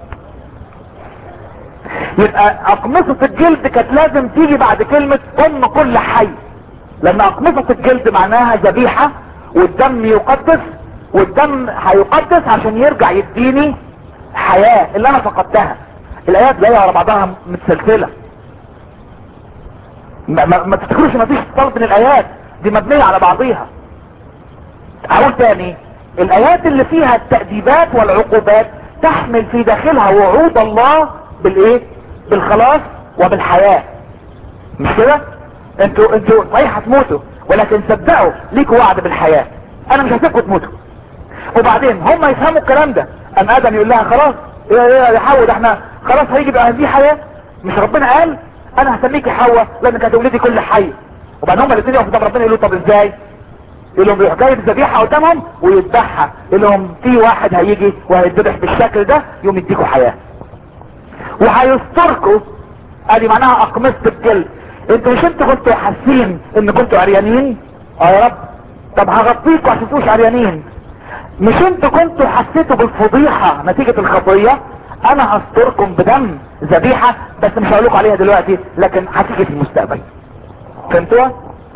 يبقى اقمصة الجلد كانت لازم تيجي بعد كلمة ام كل حي لان اقمصة الجلد معناها ذبيحة والدم يقدس والدم هيقدس عشان يرجع يديني حياة اللي انا فقدتها الايات جاية على بعضها متسلسلة ما, ما, ما تفتكروش ما فيش اتصال بين الايات دي مبنية على بعضيها اقول تاني الايات اللي فيها التأديبات والعقوبات تحمل في داخلها وعود الله بالايه بالخلاص وبالحياة مش كده انتوا انتوا صحيح هتموتوا ولكن صدقوا ليكوا وعد بالحياة انا مش هسيبكم تموتوا وبعدين هم يفهموا الكلام ده ام ادم يقول لها خلاص ايه ايه يا حواء ده احنا خلاص هيجي بقى دي حياة مش ربنا قال انا هسميكي حواء لانك هتولدي كل حي وبعدين هما الاثنين يقفوا قدام ربنا يقولوا طب ازاي يقول لهم يروح جايب ذبيحه قدامهم ويذبحها يقول لهم في واحد هيجي وهيتذبح بالشكل ده يوم يديكوا حياه وهيستركوا ادي معناها اقمصت الجلد انتوا مش انتوا كنتوا حاسين ان كنتوا عريانين اه يا رب طب هغطيكوا عشان تبقوش عريانين مش انتوا كنتوا حسيتوا بالفضيحة نتيجة الخطية انا هستركم بدم ذبيحة بس مش هقولكوا عليها دلوقتي لكن هتيجي في المستقبل فهمتوا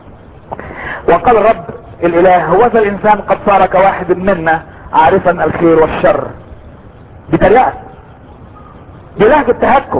وقال الرب الاله هوذا الانسان قد صار كواحد منا عارفا الخير والشر بتريقة دي لهجة تهكم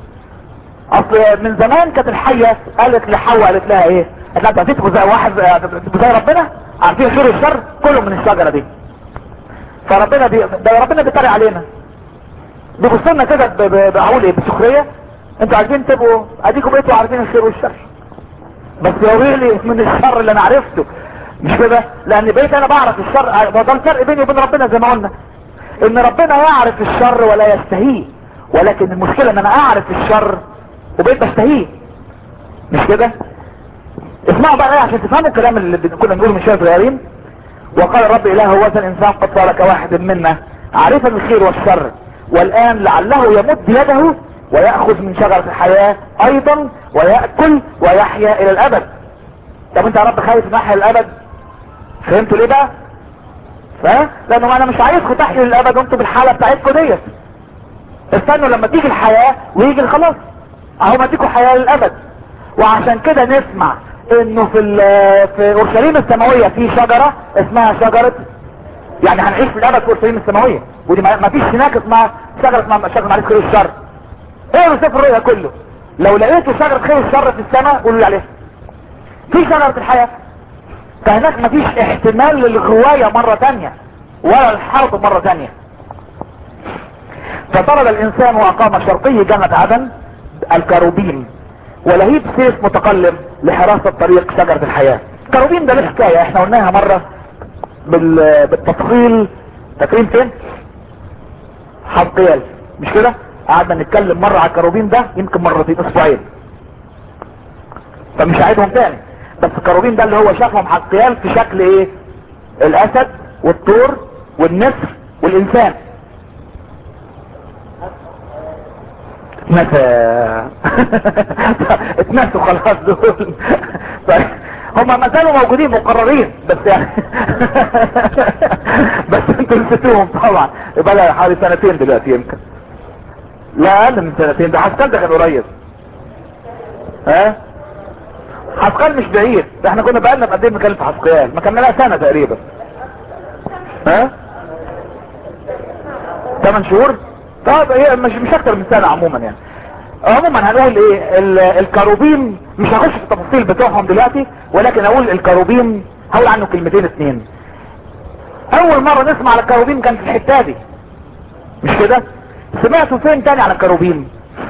اصل من زمان كانت الحية قالت لحواء قالت لها ايه قالت لها انتوا زي واحد زي ربنا عارفين الخير والشر كله من الشجرة دي فربنا بي... ده ربنا بيطري علينا بيبص لنا كده ب... ب... بقول ايه بسخريه انتوا عايزين تبقوا اديكم بقيتوا عارفين الخير والشر بس يوريلي من الشر اللي انا عرفته مش كده لان بقيت انا بعرف الشر ده الفرق بيني وبين ربنا زي ما قلنا ان ربنا يعرف الشر ولا يستهيه ولكن المشكلة ان انا اعرف الشر وبقيت بستهيه مش كده اسمعوا بقى ايه عشان تفهموا الكلام اللي كنا بنقوله من شويه صغيرين وقال الرب اله هو الانسان قد صار كواحد منا عارفا الخير والشر والان لعله يمد يده ويأخذ من شجرة الحياة ايضا ويأكل ويحيا الى الابد طب انت يا رب خايف من يحيا الابد فهمتوا ليه بقى ف لانه انا مش عايزكم تحيوا الابد وانتوا بالحالة بتاعتكم ديت استنوا لما تيجي الحياة ويجي الخلاص اهو ما تيجوا حياة للابد وعشان كده نسمع انه في في اورشليم السماوية في شجرة اسمها شجرة يعني هنعيش في الابد في اورشليم السماوية ودي ما فيش هناك اسمها شجرة اسمها شجرة معرفة خير والشر ايه سفر الرؤيا كله لو لقيتوا شجرة خير والشر في السماء قولوا لي عليها في شجرة الحياة فهناك مفيش احتمال للغواية مرة تانية ولا الحرب مرة تانية فطرد الانسان واقام شرقي جنة عدن الكروبيم ولهيب سيف متقلب لحراسة طريق شجرة الحياة الكروبيم ده له حكاية احنا قلناها مرة بال... بالتفصيل فاكرين فين حقيال مش كده قعدنا نتكلم مرة على الكروبيم ده يمكن مرتين اسبوعين فمش هعيدهم تاني بس الكروبيم ده اللي هو شافهم حقيال في شكل ايه الاسد والطور والنسر والانسان اتنسى اتنسوا خلاص دول طيب هما ما زالوا موجودين مقررين بس يعني بس انتوا نسيتوهم طبعا يبقى لها حوالي سنتين دلوقتي يمكن لا اقل من سنتين ده حسكال ده كان قريب ها حسكال مش بعيد ده احنا كنا بقالنا بقد ايه بنتكلم في حسكال ما كملها سنه تقريبا ها 8 شهور طب هي مش مش اكتر من سنة عموما يعني عموما هنقول ايه الكروبيم مش هخش في التفاصيل بتوعهم دلوقتي ولكن اقول الكروبيم هقول عنه كلمتين اتنين اول مرة نسمع على الكروبيم كان في الحتة دي مش كده سمعتوا فين تاني على الكروبيم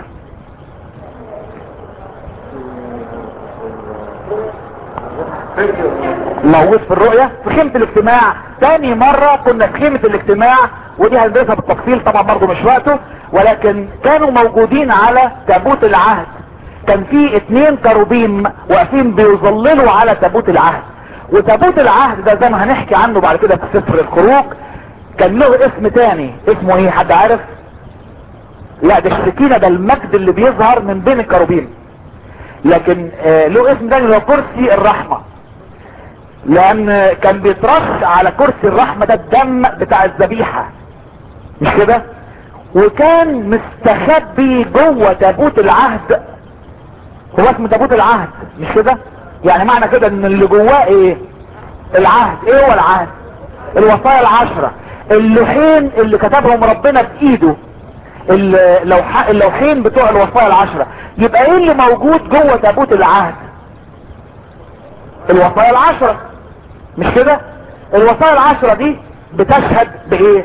موجود في الرؤية في خيمة الاجتماع تاني مرة كنا في خيمة الاجتماع ودي هندرسها بالتفصيل طبعا برضه مش وقته ولكن كانوا موجودين على تابوت العهد كان في اتنين كروبيم واقفين بيظللوا على تابوت العهد وتابوت العهد ده زي ما هنحكي عنه بعد كده في سفر الخروج كان له اسم تاني اسمه ايه حد عارف لا ده السكينة ده المجد اللي بيظهر من بين الكروبيم لكن آه له اسم تاني اللي هو كرسي الرحمة لان كان بيترش على كرسي الرحمة ده الدم بتاع الذبيحة مش كده وكان مستخبي جوه تابوت العهد هو اسمه تابوت العهد مش كده يعني معنى كده ان اللي جواه ايه العهد ايه هو العهد الوصايا العشرة اللوحين اللي كتبهم ربنا بايده اللوح- اللوحين بتوع الوصايا العشرة يبقى ايه اللي موجود جوه تابوت العهد الوصايا العشرة مش كده الوصايا العشرة دي بتشهد بايه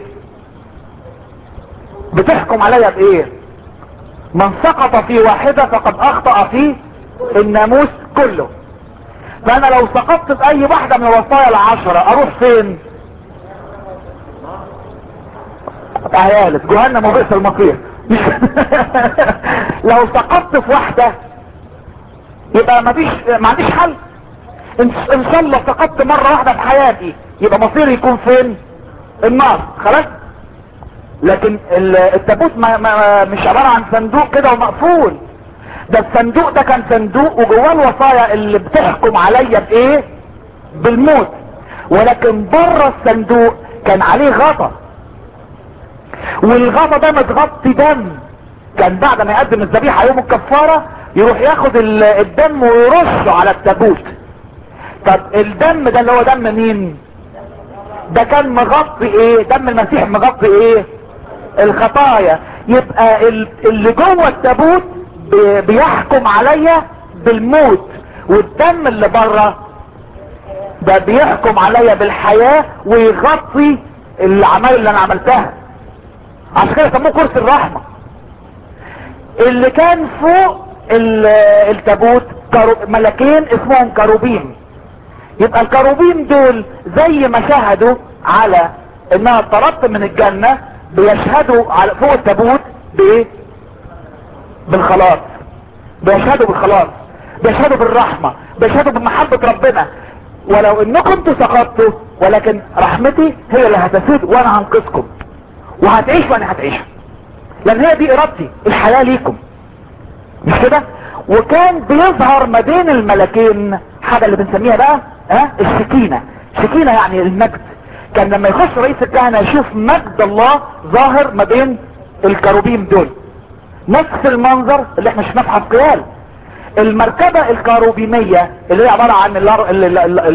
بتحكم عليا بايه من سقط في واحدة فقد اخطأ في الناموس كله فانا لو سقطت في اي واحدة من الوصايا العشرة اروح فين عيالك جهنم وبئس المصير لو سقطت في واحدة يبقى مفيش ما عنديش حل ان إن شاء الله سقطت مرة واحدة في حياتي يبقى مصيري يكون فين النار خلاص لكن ال- التابوت ما ما مش عبارة عن صندوق كده ومقفول ده الصندوق ده كان صندوق وجواه الوصايا اللي بتحكم عليا بايه بالموت ولكن بره الصندوق كان عليه غطا والغطا ده متغطي دم كان بعد ما يقدم الذبيحه يوم الكفاره يروح ياخد ال- الدم ويرشه على التابوت طب الدم ده اللي هو دم مين ده كان مغطي ايه دم المسيح مغطي ايه الخطايا يبقى ال- اللي جوه التابوت بي- بيحكم عليا بالموت والدم اللي بره ده بيحكم عليا بالحياة ويغطي الاعمال اللي انا عملتها عشان كده سموه كرسي الرحمة اللي كان فوق ال- التابوت كرو- ملكين اسمهم كروبيم يبقى الكروبيم دول زي ما شهدوا على انها طردت من الجنة بيشهدوا على فوق التابوت بايه بالخلاص بيشهدوا بالخلاص بيشهدوا بالرحمة بيشهدوا بمحبة ربنا ولو انكم انتوا سقطتوا ولكن رحمتي هي اللي هتسود وانا هنقذكم وهتعيش وانا هتعيش لان هي دي ارادتي الحياة ليكم مش كده وكان بيظهر ما بين الملكين حاجة اللي بنسميها بقى ها السكينة سكينة يعني المجد كان لما يخش رئيس الكهنة يشوف مجد الله ظاهر ما بين الكروبيم دول نفس المنظر اللي احنا شفناه في حسقيال المركبة الكاروبيمية اللي هي عبارة عن اللار... ال- ال- ال-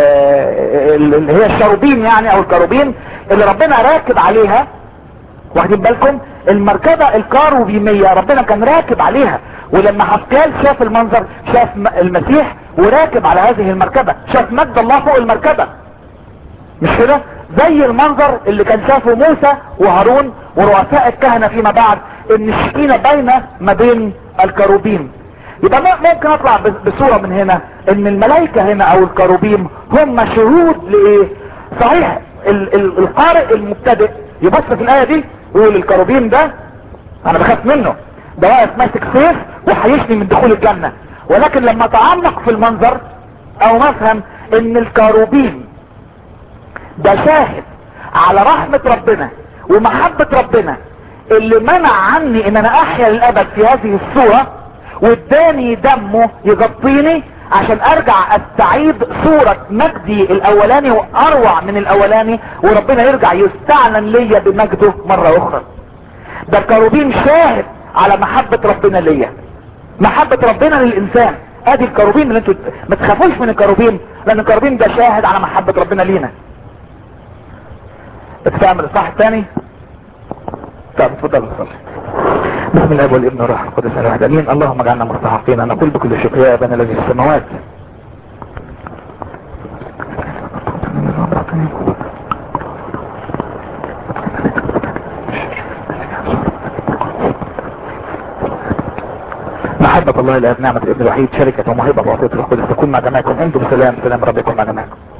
ال- اللي هي الشاروبيم يعني او الكاروبيم اللي ربنا راكب عليها واخدين بالكم المركبة الكاروبيمية ربنا كان راكب عليها ولما حسكال شاف المنظر شاف م- المسيح وراكب على هذه المركبة شاف مجد الله فوق المركبة مش كده زي المنظر اللي كان شافه موسى وهارون ورؤساء الكهنة فيما بعد ان السكينة باينة ما بين الكروبيم يبقى م- ممكن اطلع ب- بصورة من هنا ان الملائكة هنا او الكروبيم هم شهود لايه صحيح ال ال القارئ المبتدئ يبص في الاية دي ويقول الكروبيم ده انا بخاف منه ده واقف ماسك سيف وحيشني من دخول الجنة ولكن لما تعمق في المنظر او نفهم ان الكروبيم ده شاهد على رحمة ربنا ومحبة ربنا اللي منع عني ان انا احيا للابد في هذه الصورة واداني دمه يغطيني عشان ارجع استعيد صورة مجدي الاولاني واروع من الاولاني وربنا يرجع يستعلن ليا بمجده مرة اخرى ده الكروبين شاهد على محبة ربنا ليا محبة ربنا للانسان ادي الكروبين اللي انتوا ما تخافوش من الكروبين لان الكروبين ده شاهد على محبة ربنا لينا بتعمل الصح الثاني طب اتفضل صلي بسم الله والابن والروح القدس الواحد امين اللهم اجعلنا مستحقين ان نقول بكل شكر يا ابانا الذي في السماوات محبة الله الاب نعمة الابن الوحيد شركة وموهبة وعطية الروح القدس تكون مع جميعكم انتم بسلام سلام ربكم مع جميعكم